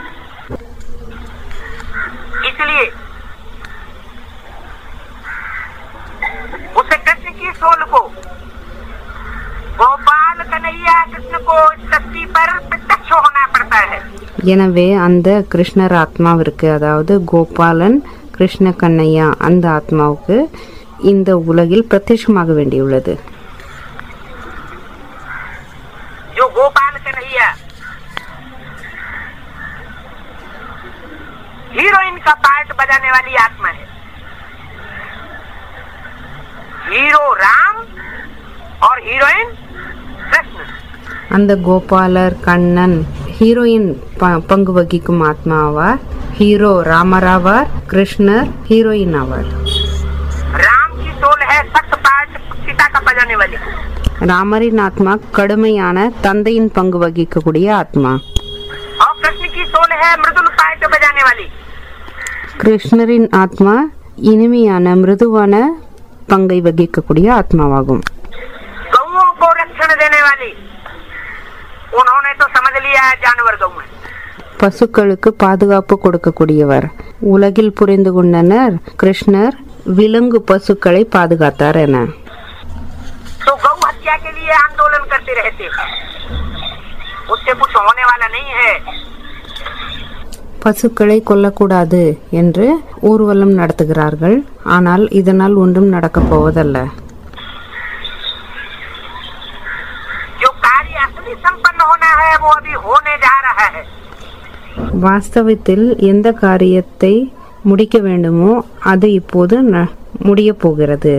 इसलिए उस कृष्ण की सोल को गोपाल कन्हैया कृष्ण को इस धरती पर प्रत्यक्ष होना पड़ता है எனவே அந்த கிருஷ்ணர் ஆத்மாவிற்கு அதாவது கோபாலன் கிருஷ்ண கண்ணையா அந்த ஆத்மாவுக்கு இந்த உலகில் பிரத்யட்சமாக வேண்டியுள்ளது जो गोपाल कन्हैया हीरोइन का पार्ट बजाने वाली आत्मा है हीरो राम और हीरोइन कृष्ण அந்த கோபாலர் கண்ணன் ஹீரோயின் ப- பங்கு வகிக்கும் ஆத்மா ஆவார் ஹீரோ ராமராவார் கிருஷ்ணர் ஹீரோயின் ஆவார் राम की सोल है सख्त पार्ट सीता का बजाने वाली ராமரின் ஆத்மா கடுமையான தந்தையின் பங்கு வகிக்கக்கூடிய ஆத்மா और कृष्ण की सोल है मृदुल पार्ट बजाने वाली கிருஷ்ணரின் ஆத்மா இனிமையான மிருதுவான பங்கை வகிக்கக்கூடிய ஆத்மாவாகும் गौओं को रक्षण देने वाली उन्होंने तो समझ लिया है जानवर गौ है பசுக்களுக்கு பாதுகாப்பு கொடுக்கக்கூடியவர் உலகில் புரிந்து கொண்டனர் கிருஷ்ணர் விலங்கு பசுக்களை பாதுகாத்தார் என तो गौ हत्या के लिए आंदोलन करते रहते हैं उससे कुछ होने वाला नहीं है பசுக்களை கொல்லக்கூடாது என்று ஊர்வலம் நடத்துகிறார்கள் ஆனால் இதனால் ஒன்றும் நடக்கப் போவதல்ல होना है वो अभी होने जा रहा है வாஸ்தவத்தில் எந்த காரியத்தை முடிக்க வேண்டுமோ அது இப்போது ந- முடியப் போகிறது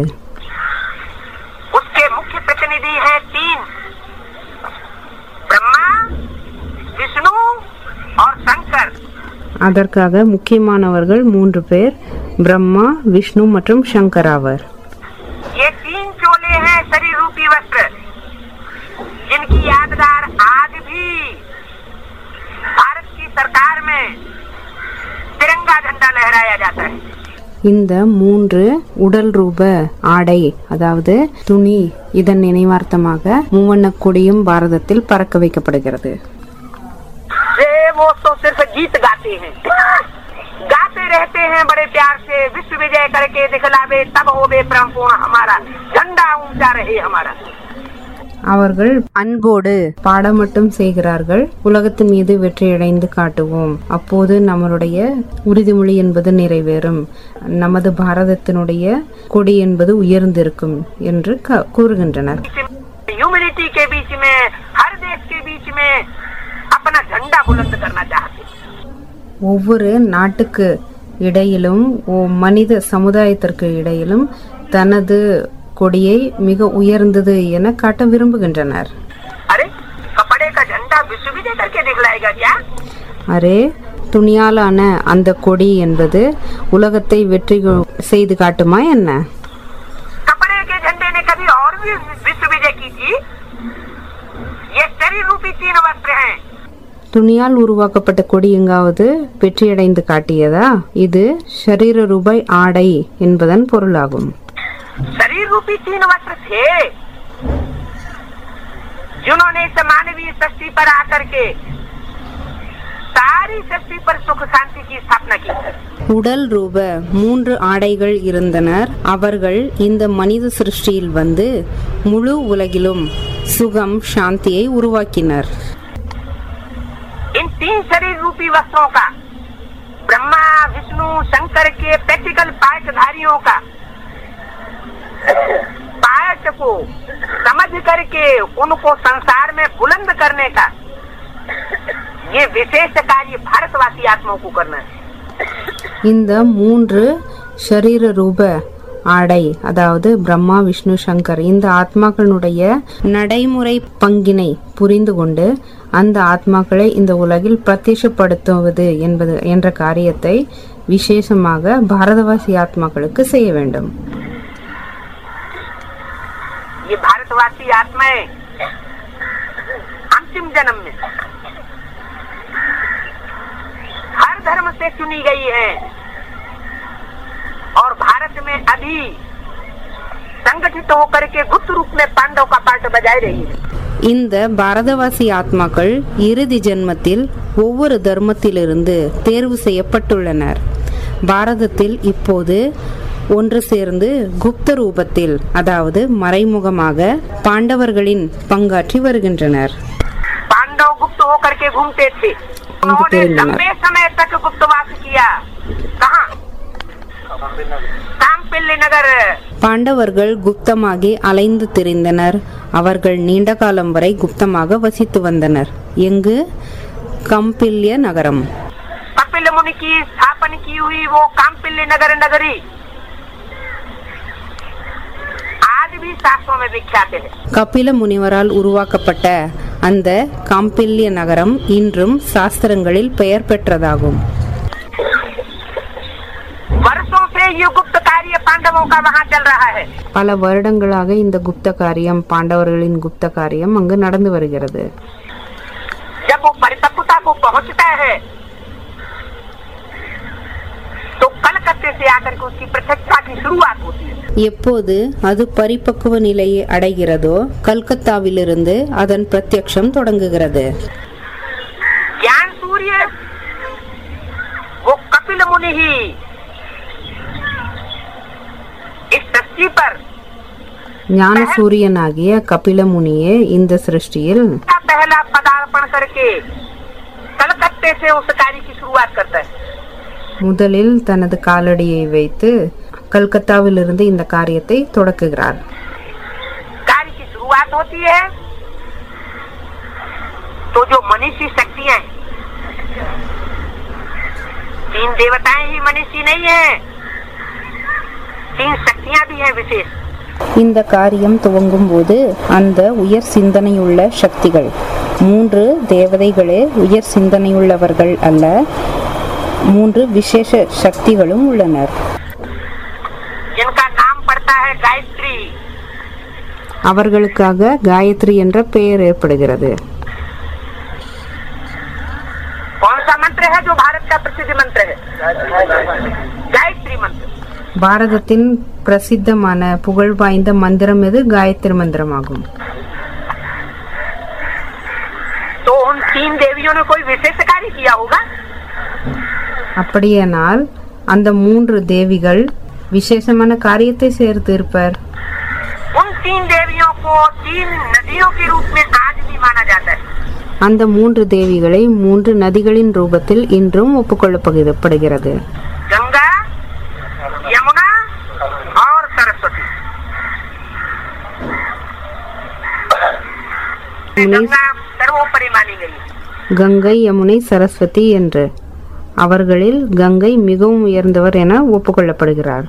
उसके मुख्य प्रतिनिधि हैं तीन ब्रह्मा विष्णु और शंकर அதற்காக முக்கியமானவர்கள் மூன்று பேர் பிரம்மா விஷ்ணு மற்றும் சங்கர் ஆவர் ये तीन चोले हैं शरीर रूपी वस्त्र जिनकी यादगार आज भी भारत की सरकार में तिरंगा झंडा लहराया जाता है இந்த மூன்று உடல் ரூப ஆடை அதாவது துணி இதன் நினைவார்த்தமாக மூவண்ணக் கொடியும் பாரதத்தில் பறக்க வைக்கப்படுகிறது से वो तो सिर्फ गीत गाते हैं गाते रहते हैं बड़े प्यार से विश्व विजय करके दिखलावे तब होवे पूर्ण हमारा झंडा ऊंचा रहे हमारा அவர்கள் அன்போடு பாட மட்டும் செய்கிறார்கள் உலகத்தின் மீது வெற்றியடைந்து காட்டுவோம் அப்போது நம்மளுடைய உறுதிமொழி என்பது நிறைவேறும் நமது பாரதத்தினுடைய கொடி என்பது உயர்ந்திருக்கும் என்று க- கூறுகின்றனர் ह्यूमिनिटी के बीच में हर देश के बीच में अपना झंडा बुलंद करना चाहते हैं ஒவ்வொரு நாட்டுக்கு இடையிலும் ஓ மனித சமுதாயத்திற்கு இடையிலும் தனது கொடியை மிக உயர்ந்தது என காட்ட விரும்புகின்றனர் अरे कपड़े का झंडा विश्व विजय करके दिखलाएगा क्या அரே துணியாலான அந்த கொடி என்பது உலகத்தை வெற்றி கொ- செய்து காட்டுமா என்ன कपड़े के झंडे ने कभी और भी विश्व विजय की थी ये शरीर रूपी तीन वस्त्र हैं துணியால் உருவாக்கப்பட்ட கொடி எங்காவது வெற்றியடைந்து காட்டியதா இது ஷரீர ரூபாய் ஆடை என்பதன் பொருளாகும் शरीर रूपी तीन वस्त्र थे जिन्होंने इस मानवीय सृष्टि पर आकर के सारी सृष्टि पर सुख शांति की स्थापना की உடல் ரூப மூன்று ஆடைகள் இருந்தனர் அவர்கள் இந்த மனித சிருஷ்டியில் வந்து முழு உலகிலும் சுகம் சாந்தியை உருவாக்கினர் इन तीन शरीर रूपी वस्त्रों का ब्रह्मा विष्णु शंकर के प्रैक्टिकल पायटधारियों का पायट को समझ करके उनको संसार में बुलंद करने का ये विशेष कार्य भारतवासी आत्माओं को करना है இந்த மூன்று ஷரீர ரூப ஆடை அதாவது பிரம்மா விஷ்ணு சங்கர் இந்த ஆத்மாக்களுடைய நடைமுறை பங்கினை புரிந்து கொண்டு அந்த ஆத்மாக்களை இந்த உலகில் பிரத்யட்சப்படுத்துவது என்பது என்ற காரியத்தை விசேஷமாக பாரதவாசி ஆத்மாக்களுக்கு செய்ய வேண்டும் ये भारतवासी आत्माएं अंतिम जन्म में हर धर्म से चुनी गई हैं और भारत में अभी संगठित होकर के गुप्त रूप में पांडव का पाठ बजाय रही है இந்த பாரதவாசி ஆத்மாக்கள் இறுதி ஜென்மத்தில் ஒவ்வொரு தர்மத்திலிருந்து தேர்வு செய்யப்பட்டுள்ளனர் பாரதத்தில் இப்போது ஒன்று சேர்ந்து குப்த ரூபத்தில் அதாவது மறைமுகமாக பாண்டவர்களின் பங்காற்றி வருகின்றனர் पांडव गुप्त होकर के घूमते थे उन्होंने तेलंगाना। लंबे समय तक गुप्तवास किया कहा कामपिल्ली नगर பாண்டவர்கள் குப்தமாகி அலைந்து திரிந்தனர் அவர்கள் நீண்ட காலம் வரை குப்தமாக வசித்து வந்தனர் எங்கு கம்பில்ய நகரம் कपिल मुनि की स्थापन की हुई वो कामपिल्ली नगर नगरी आज भी शास्त्रों में विख्यात है கபில முனிவரால் உருவாக்கப்பட்ட அந்த காம்பில்ய நகரம் இன்றும் சாஸ்திரங்களில் பெயர் பெற்றதாகும் वर्षों से ये गुप्त कार्य पांडवों का वहाँ चल रहा है பல வருடங்களாக இந்த குப்த காரியம் பாண்டவர்களின் குப்த காரியம் அங்கு நடந்து வருகிறது जब वो परिपक्वता को पहुँचता है तो कलकत्ते से आकर के उसकी प्रत्यक्षता की शुरुआत होती है எப்போது அது பரிபக்குவ நிலையை அடைகிறதோ கல்கத்தாவிலிருந்து அதன் பிரத்யக்ஷம் தொடங்குகிறது ज्ञान सूर्य वो कपिल मुनि ही इस सृष्टि पर ஞான சூரியனாகிய கபில முனியே இந்த சிருஷ்டியில் का पहला पदार्पण करके कलकत्ते से उस कार्य की शुरुआत करता है முதலில் தனது காலடியை வைத்து கல்கத்தாவிலிருந்து இந்த காரியத்தை தொடக்குகிறார் कार्य की शुरुआत होती है तो जो मनीषी शक्तियां हैं तीन देवताएं ही मनीषी नहीं है तीन शक्तियां भी हैं विशेष இந்த காரியம் துவங்கும் போது அந்த உயர் சிந்தனையுள்ள சக்திகள் மூன்று தேவதைகளே உயர் சிந்தனையுள்ளவர்கள் அல்ல மூன்று விசேஷ சக்திகளும் உள்ளனர் जिनका नाम पड़ता है गायत्री அவர்களுக்காக காயத்ரி என்ற பெயர் ஏற்படுகிறது कौन सा मंत्र है जो भारत का प्रसिद्ध मंत्र है गायत्री मंत्र பாரதத்தின் பிரசித்தமான புகழ் வாய்ந்த மந்திரம் எது காயத்ரி மந்திரமாகும் तो उन तीन देवियों ने कोई विशेष कार्य किया होगा அப்படியானால் அந்த மூன்று தேவிகள் விசேஷமான காரியத்தை சேர்த்து இருப்பர் उन तीन देवियों को तीन नदियों के रूप में आज भी माना जाता है அந்த மூன்று தேவிகளை மூன்று நதிகளின் ரூபத்தில் இன்றும் ஒப்புக்கொள்ளப்படுகிறது गंगा यमुना और सरस्वती गंगा सर्वोपरि मानी गई है। கங்கை யமுனை சரஸ்வதி என்று அவர்களில் கங்கை மிகவும் உயர்ந்தவர் என ஒப்புக்கொள்ளப்படுகிறார்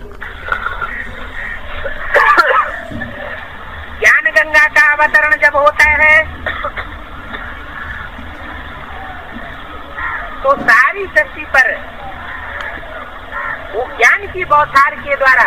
ज्ञान गंगा का अवतरण जब होता है तो सारी सृष्टि पर वो ज्ञान की बौछार के द्वारा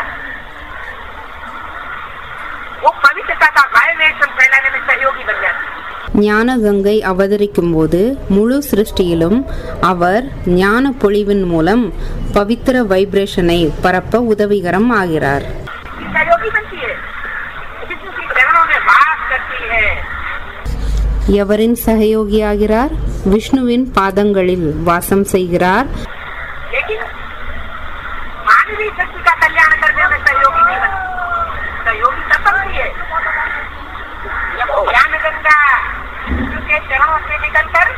वो पवित्रता का वाइब्रेशन फैलाने में सहयोगी बन जाती है ஞான கங்கை அவதரிக்கும் போது முழு சிருஷ்டியிலும் அவர் ஞான பொழிவின் மூலம் பவித்திர வைப்ரேஷனை பரப்ப உதவிகரம் ஆகிறார் ये सहयोगी बनती है विष्णु के चरणों में वास करती है எவரின் சகயோகி ஆகிறார் விஷ்ணுவின் பாதங்களில் வாசம் செய்கிறார் लेकिन मानवीय शक्ति का कल्याण करने में सहयोगी नहीं बनती सहयोगी तब बनती है जब ज्ञान गंगा विष्णु के चरणों से निकलकर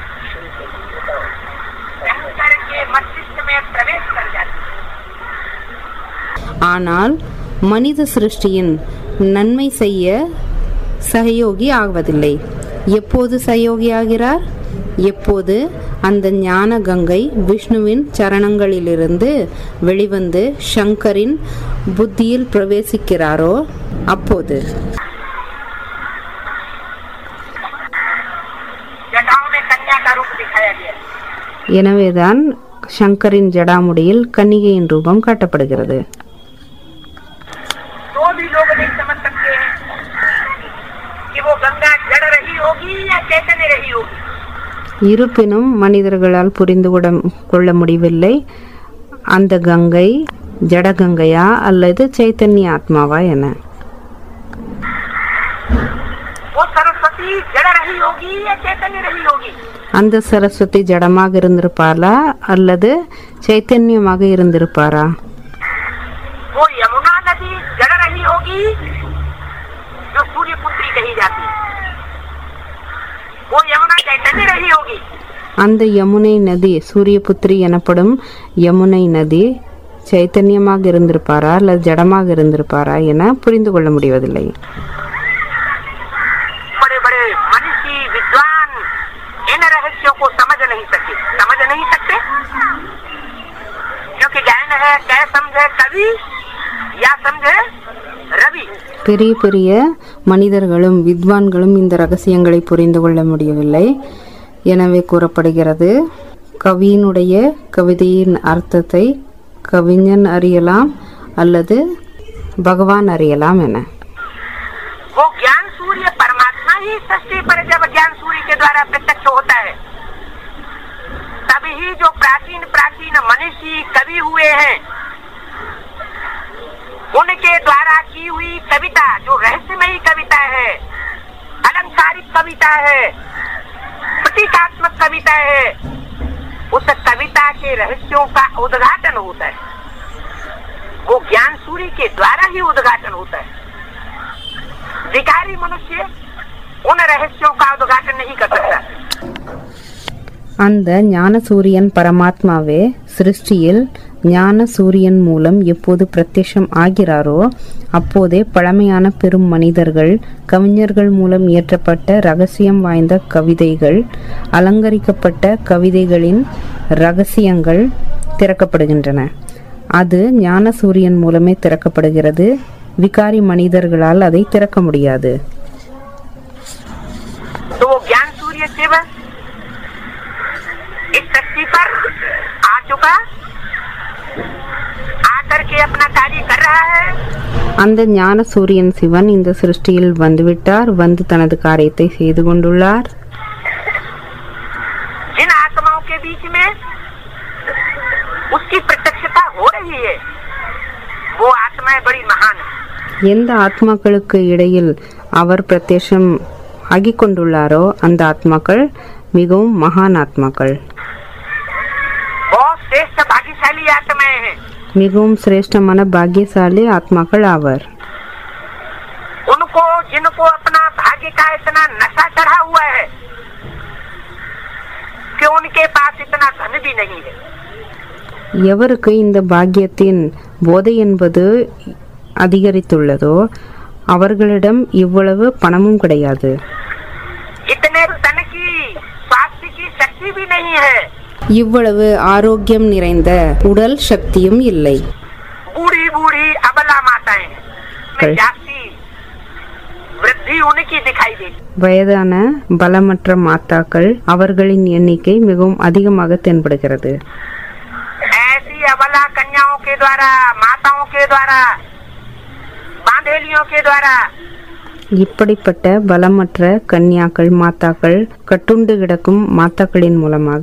शंकर के मस्तिष्क में प्रवेश कर जाती है ஆனால் மனித சிருஷ்டியின் நன்மை செய்ய சகயோகி ஆவதில்லை எப்போது சகயோகி ஆகிறார் எப்போது அந்த ஞான கங்கை விஷ்ணுவின் சரணங்களிலிருந்து வெளிவந்து சங்கரின் புத்தியில் பிரவேசிக்கிறாரோ அப்போது जटाओं में कन्या का रूप दिखाया गया है। எனவேதான் சங்கரின் ஜடாமுடியில் கன்னிகையின் ரூபம் காட்டப்படுகிறது तो भी लोग नहीं समझ सकते हैं कि वो गंगा जड़ रही होगी या चैतन्य रही होगी இருப்பினும் மனிதர்களால் புரிந்து கொட- கொள்ள முடியவில்லை அந்த கங்கை ஜடகங்கையா அல்லது சைத்தன்ய ஆத்மாவா என वो सरस्वती जड़ रही होगी या चैतन्य रही होगी அந்த சரஸ்வதி ஜடமாக இருந்திருப்பாளா அல்லது சைத்தன்யமாக இருந்திருப்பாரா वो यमुना नदी जड़ रही होगी जो सूर्य पुत्री कही जाती है वो यमुना चैतन्य रही होगी அந்த யமுனை நதி சூரியபுத்திரி எனப்படும் யமுனை நதி சைத்தன்யமாக இருந்திருப்பாரா அல்லது ஜடமாக இருந்திருப்பாரா என புரிந்து கொள்ள முடிவதில்லை बड़े बड़े मनीषी विद्वान इन रहस्यों को समझ नहीं सके समझ नहीं सकते क्योंकि गायन है कै समझे कवि या समझे रवि பெரிய பெரிய மனிதர்களும் வித்வான்களும் இந்த ரகசியங்களை புரிந்து கொள்ள முடியவில்லை எனவே கூறப்படுகிறது கவியினுடைய கவிதையின் அர்த்தத்தை கவிஞன் அறியலாம் அல்லது பகவான் அறியலாம் என वो ज्ञान सूर्य परमात्मा ही सृष्टि पर जब ज्ञान सूर्य के द्वारा प्रत्यक्ष होता है तभी ही जो प्राचीन प्राचीन मनीषी कवि हुए हैं उनके द्वारा की हुई कविता जो रहस्यमयी कविता है अलंकारिक कविता है प्रतीकात्मक कविता है उस कविता के रहस्यों का उद्घाटन होता है वो ज्ञान सूर्य के द्वारा ही उद्घाटन होता है भिखारी मनुष्य उन रहस्यों का उद्घाटन नहीं कर सकता அந்த ஞான சூரியன் பரமாத்மாவே சிருஷ்டியில் ஞான சூரியன் மூலம் எப்போது பிரத்யட்சம் ஆகிறாரோ அப்போதே பழமையான பெரும் மனிதர்கள் கவிஞர்கள் மூலம் இயற்றப்பட்ட ரகசியம் வாய்ந்த கவிதைகள் அலங்கரிக்கப்பட்ட கவிதைகளின் ரகசியங்கள் திறக்கப்படுகின்றன அது ஞான சூரியன் மூலமே திறக்கப்படுகிறது விகாரி மனிதர்களால் அதை திறக்க முடியாது तो वो ज्ञान सूर्य शिव इस शक्ति पर आ चुका आकर के अपना कार्य कर रहा है அந்த ஞான சூரியன் சிவன் இந்த சிருஷ்டியில் வந்துவிட்டார் வந்து தனது காரியத்தை செய்து கொண்டுள்ளார் जिन आत्माओं के बीच में उसकी प्रत्यक्षता हो रही है वो आत्माएं बड़ी महान है எந்த ஆத்மாக்களுக்கு இடையில் அவர் பிரத்யட்சம் ஆகிக் கொண்டுள்ளாரோ அந்த ஆத்மாக்கள் மிகவும் மகான் ஆத்மாக்கள் बहुत श्रेष्ठ भाग्यशाली आत्माएं हैं மிகவும் சிரேஷ்டமான பாக்கியசாலி ஆத்மாக்கள் ஆவர் उनको जिनको अपना भाग्य का इतना नशा चढ़ा हुआ है कि उनके पास इतना धन भी नहीं है எவருக்கு இந்த பாக்கியத்தின் போதை என்பது அதிகரித்துள்ளதோ அவர்களிடம் இவ்வளவு பணமும் கிடையாது इतने धन की स्वास्थ्य की शक्ति भी नहीं है இவ்வளவு ஆரோக்கியம் நிறைந்த உடல் சக்தியும் இல்லை बूढ़ी बूढ़ी अबला माताएं हैं में कई- जाती वृद्धि उनकी दिखाई देती வயதான பலமற்ற மாத்தாக்கள் அவர்களின் எண்ணிக்கை மிகவும் அதிகமாக தென்படுகிறது ऐसी अबला कन्याओं के द्वारा माताओं के द्वारा बांधेलियों के द्वारा இப்படிப்பட்ட பலமற்ற கன்யாக்கள் மாத்தாக்கள் கட்டுண்டு கிடக்கும் மாத்தாக்களின் மூலமாக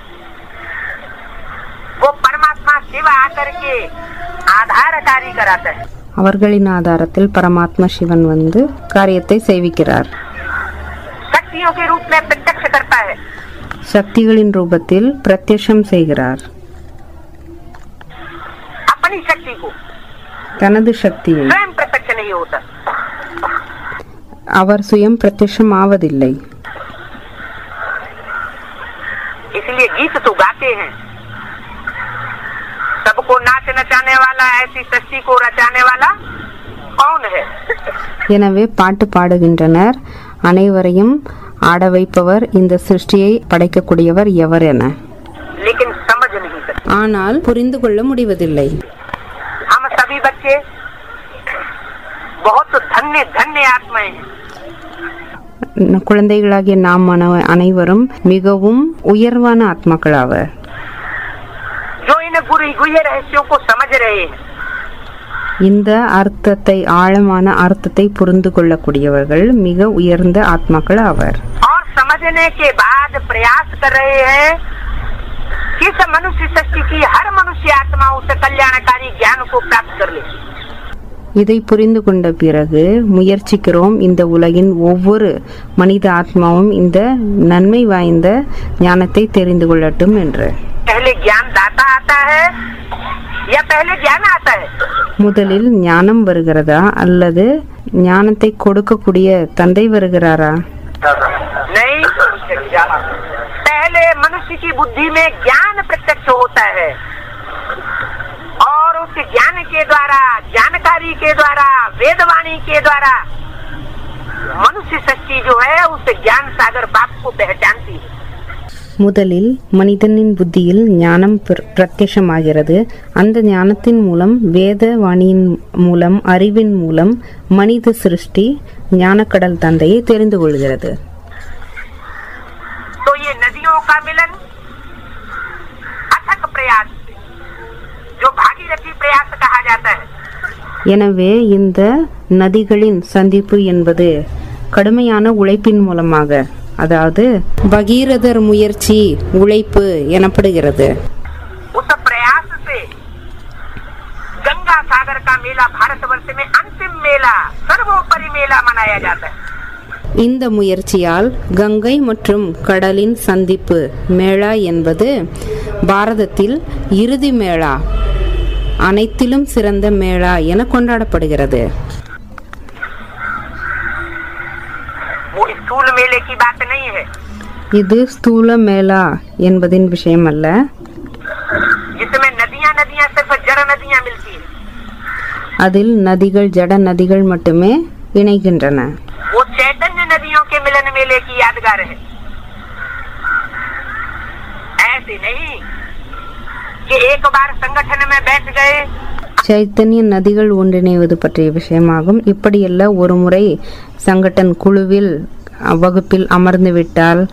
वो परमात्मा शिव आकर के आधार कार्य कराता है அவர்களின் ஆதாரத்தில் பரமாத்மா சிவன் வந்து காரியத்தை செய்விக்கிறார் शक्तियों के रूप में प्रत्यक्ष करता है சக்திகளின் ரூபத்தில் பிரத்யட்சம் செய்கிறார் अपनी शक्ति को தனது சக்தியை स्वयं प्रत्यक्ष नहीं होता அவர் சுயம் பிரத்யட்சம் ஆவதில்லை इसलिए गीत तो गाते हैं सबको नाच नचाने वाला ऐसी सृष्टि को रचाने वाला कौन है எனவே பாட்டு பாடுகின்றனர் அனைவரையும் ஆட வைப்பவர் இந்த சிருஷ்டியை படைக்கக்கூடியவர் எவர் என लेकिन समझ नहीं सकते ஆனால் புரிந்து கொள்ள முடிவதில்லை हम सभी बच्चे बहुत धन्य धन्य आत्माएं हैं ந- குழந்தைகளாகிய நாம் அன- அனைவரும் மிகவும் உயர்வான ஆத்மாக்களாவர் जो इन गुरी गुहे रहस्यों को समझ रहे हैं இந்த அர்த்தத்தை ஆழமான அர்த்தத்தை புரிந்து கொள்ளக்கூடியவர்கள் மிக உயர்ந்த ஆத்மாக்கள் ஆவர் और समझने के बाद प्रयास कर रहे हैं कि इस मनुष्य सृष्टि की हर मनुष्य आत्मा उस कल्याणकारी ज्ञान को प्राप्त कर ले இதை புரிந்து கொண்ட பிறகு முயற்சிக்கிறோம் இந்த உலகின் ஒவ்வொரு மனித ஆத்மாவும் இந்த நன்மை வாய்ந்த ஞானத்தை தெரிந்து கொள்ளட்டும் என்று पहले ज्ञान दाता आता है या पहले ज्ञान आता है முதலில் ஞானம் வருகிறதா அல்லது ஞானத்தை கொடுக்கக்கூடிய தந்தை வருகிறாரா नहीं पहले मनुष्य की बुद्धि में ज्ञान प्रत्यक्ष होता है और उस ज्ञान के द्वारा जानकारी के द्वारा वेदवाणी के द्वारा मनुष्य सृष्टि जो है उस ज्ञान सागर बाप को पहचानती है முதலில் மனிதனின் புத்தியில் ஞானம் பிர- பிரத்யட்சமாகிறது அந்த ஞானத்தின் மூலம் வேத வாணியின் மூலம் அறிவின் மூலம் மனித சிருஷ்டி ஞானக்கடல் தந்தையை தெரிந்து கொள்கிறது तो ये नदियों का मिलन अथक प्रयास से, जो भागीरथी प्रयास कहा जाता है எனவே இந்த நதிகளின் சந்திப்பு என்பது கடுமையான உழைப்பின் மூலமாக அதாவது பகீரதர் முயற்சி உழைப்பு எனப்படுகிறது उस प्रयास से गंगा सागर का मेला भारतवर्ष में अंतिम मेला सर्वोपरि मेला मनाया जाता है இந்த முயற்சியால் கங்கை மற்றும் கடலின் சந்திப்பு மேளா என்பது பாரதத்தில் இறுதி மேளா அனைத்திலும் சிறந்த மேளா என கொண்டாடப்படுகிறது वो स्थूल मेले की बात नहीं है இது ஸ்தூல மேளா என்பதின் விஷயம் அல்ல जिसमें नदियां नदियां அதில் நதிகள் ஜட நதிகள் மட்டுமே இணைகின்றன वो चैतन्य नदियों के मिलन मेले की यादगार है ऐसे नहीं कि एक बार संगठन में बैठ गए சைத்தன்ய நதிகள் ஒன்றிணைவது பற்றிய விஷயமாகும் இப்படியல்ல ஒரு முறை சங்கட்டன் குழுவில் அஹ், வகுப்பில் அமர்ந்து விட்டால்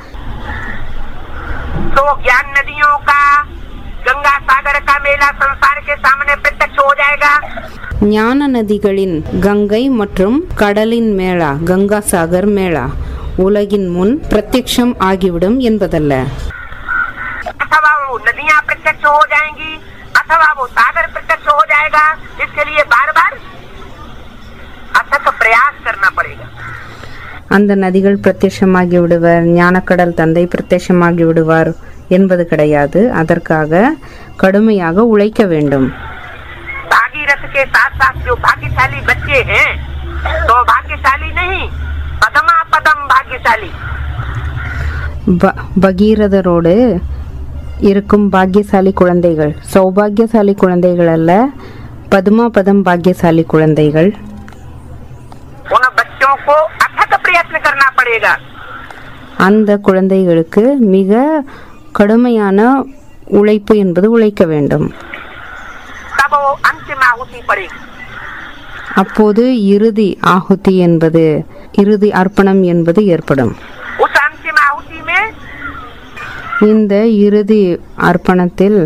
तो ज्ञान नदियों का गंगा सागर का मेला संसार के सामने प्रत्यक्ष हो जाएगा ஞான நதிகளின் கங்கை மற்றும் கடலின் மேளா கங்கா சாகர் மேளா உலகின் முன் பிரத்யக்ஷம் ஆகிவிடும் என்பதல்ல अथवा वो नदियां प्रत्यक्ष हो जाएंगी अथवा वो सागर प्रत्यक्ष हो जाएगा इसके लिए बार बार अथक प्रयास करना पड़ेगा அந்த நதிகள் பிரத்யட்சமாகி விடுவர் ஞானக்கடல் தந்தை பிரத்யட்சமாகி விடுவார் என்பது கிடையாது அதற்காக கடுமையாக உழைக்க வேண்டும் भागीरथ के साथ साथ जो भाग्यशाली बच्चे हैं तो भाग्यशाली नहीं पदमा पदम भाग्यशाली ப- பகீரதரோடு இருக்கும் பாக்கியசாலி குழந்தைகள் சௌபாகியசாலி குழந்தைகள் அல்ல பதுமா பதம் பாக்கியசாலி குழந்தைகள் उन बच्चों को अथक प्रयत्न करना पड़ेगा அந்த குழந்தைகளுக்கு மிக கடுமையான உழைப்பு என்பது உழைக்க வேண்டும் तब वो अंतिम आहुति पड़ेगी அப்போது இறுதி ஆಹುತಿ என்பது இறுதி அர்ப்பணம் என்பது ஏற்படும் उस अंतिम आहुति में இந்த இறுதி அர்ப்பணத்தில்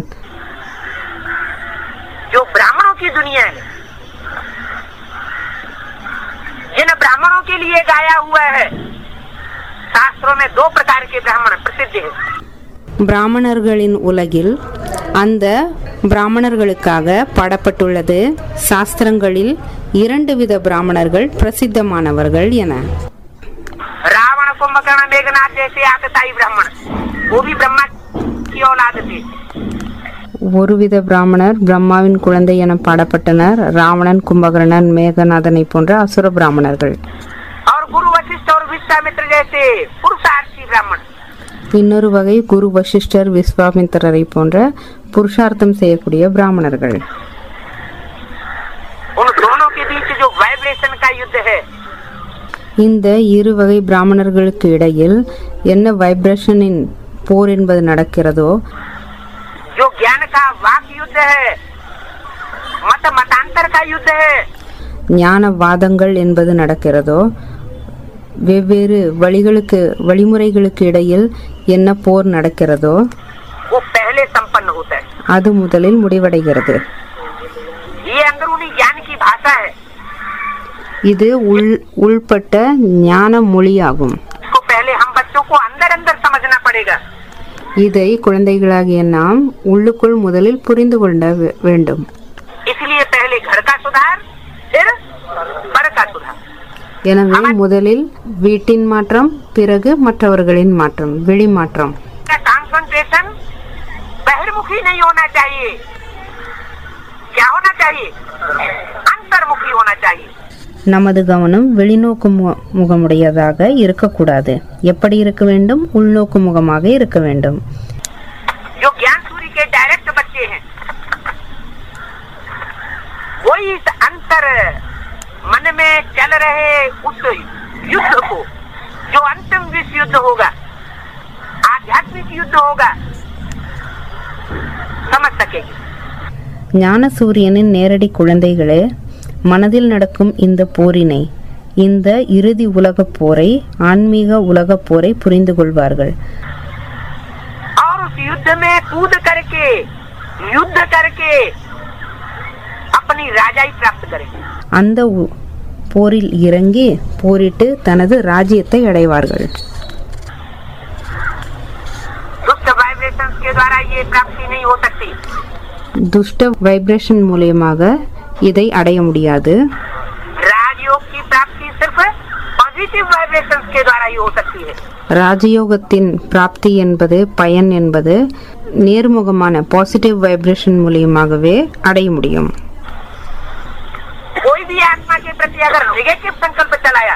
जो ब्राह्मणों की दुनिया है जिन ब्राह्मणों के लिए गाया हुआ है शास्त्रों में दो प्रकार के ब्राह्मण प्रसिद्ध है பிராமணர்களின் உலகில் அந்த பிராமணர்களுக்காக பாடப்பட்டுள்ளது சாஸ்திரங்களில் இரண்டு வித பிராமணர்கள் பிரசித்தமானவர்கள் என रावण कुंभकर्ण मेघनाथ जैसे आतताई ब्राह्मण वो भी ब्रह्मा की औलाद थे ஒருவித பிராமணர் பிரம்மாவின் குழந்தை என பாடப்பட்டனர் ராவணன் கும்பகர்ணன் மேகநாதனை போன்ற அசுர பிராமணர்கள் और गुरु वशिष्ठ और विश्वामित्र जैसे पुरुषार्थी ब्राह्मण இன்னொரு வகை குரு வசிஷ்டர் விஸ்வாமித்திரரை போன்ற புருஷார்த்தம் செய்யக்கூடிய பிராமணர்கள் उन दोनों के बीच जो वाइब्रेशन का युद्ध है இந்த இரு வகை பிராமணர்களுக்கு இடையில் என்ன வைப்ரேஷனின் போர் என்பது நடக்கிறதோ जो ज्ञान का वाक युद्ध है मत मतांतर का युद्ध है ஞான வாதங்கள் என்பது நடக்கிறதோ வெவ்வேறு வழிகளுக்கு வழிமுறைகளுக்கு இடையில் என்ன போர் நடக்கிறதோ वो पहले संपन्न होता है அது முதலில் முடிவடைகிறது ये अंदरूनी ज्ञान की भाषा है இது உள் உள்பட்ட ஞான மொழியாகும் इसको पहले हम बच्चों को अंदर अंदर समझना पड़ेगा இதை குழந்தைகளாகிய நாம் உள்ளுக்குள் முதலில் புரிந்து கொள்ள வே- வேண்டும் इसलिए पहले घर का सुधार फिर पर का सुधार எனவே முதலில் வீட்டின் மாற்றம் பிறகு மற்றவர்களின் மாற்றம் வெளி மாற்றம் कंसंट्रेशन बहिर्मुखी नहीं होना चाहिए क्या होना चाहिए अंतर्मुखी होना चाहिए நமது கவனம் வெளிநோக்கு மு- முகமுடையதாக இருக்கக்கூடாது எப்படி இருக்க வேண்டும் உள்நோக்கு முகமாக இருக்க வேண்டும் जो ज्ञान सूर्य के डायरेक्ट बच्चे हैं वही इस अंतर मन में चल रहे उस युद्ध को जो अंतिम विश्व युद्ध होगा आध्यात्मिक युद्ध होगा समझ सकेगी ஞான சூரியனின் நேரடி குழந்தைகளே மனதில் நடக்கும் இந்த போரினை இந்த இறுதி உலகப் போரை ஆன்மீக உலகப் போரை புரிந்து கொள்வார்கள் और उस युद्ध में कूद करके युद्ध करके अपनी राजाई प्राप्त करेंगे அந்த உ- போரில் இறங்கி போரிட்டு தனது ராஜ்யத்தை அடைவார்கள் दुष्ट वाइब्रेशंस के द्वारा ये प्राप्ति नहीं हो सकती துஷ்ட வைப்ரேஷன் மூலியமாக இதை அடைய முடியாது राजयोग की प्राप्ति सिर्फ पॉजिटिव वाइब्रेशंस के द्वारा ही हो सकती है ராஜயோகத்தின் பிராப்தி என்பது பயன் என்பது நேர்முகமான பாசிட்டிவ் வைப்ரேஷன் மூலியமாகவே அடைய முடியும் कोई भी आत्मा के प्रति अगर निगेटिव संकल्प चलाया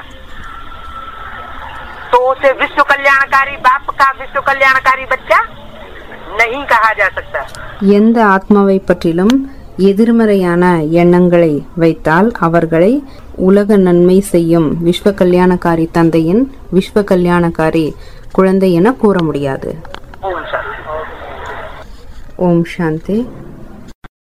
तो उसे विश्व कल्याणकारी बाप का विश्व कल्याणकारी बच्चा नहीं कहा जा सकता எந்த ஆத்மாவை பற்றிலும் எதிர்மறையான எண்ணங்களை வைத்தால் அவர்களை உலக நன்மை செய்யும் விஸ்வ கல்யாணக்காரி தந்தையின் விஸ்வ கல்யாணக்காரி குழந்தை என கூற முடியாது ओम शांति ஓம் சாந்தி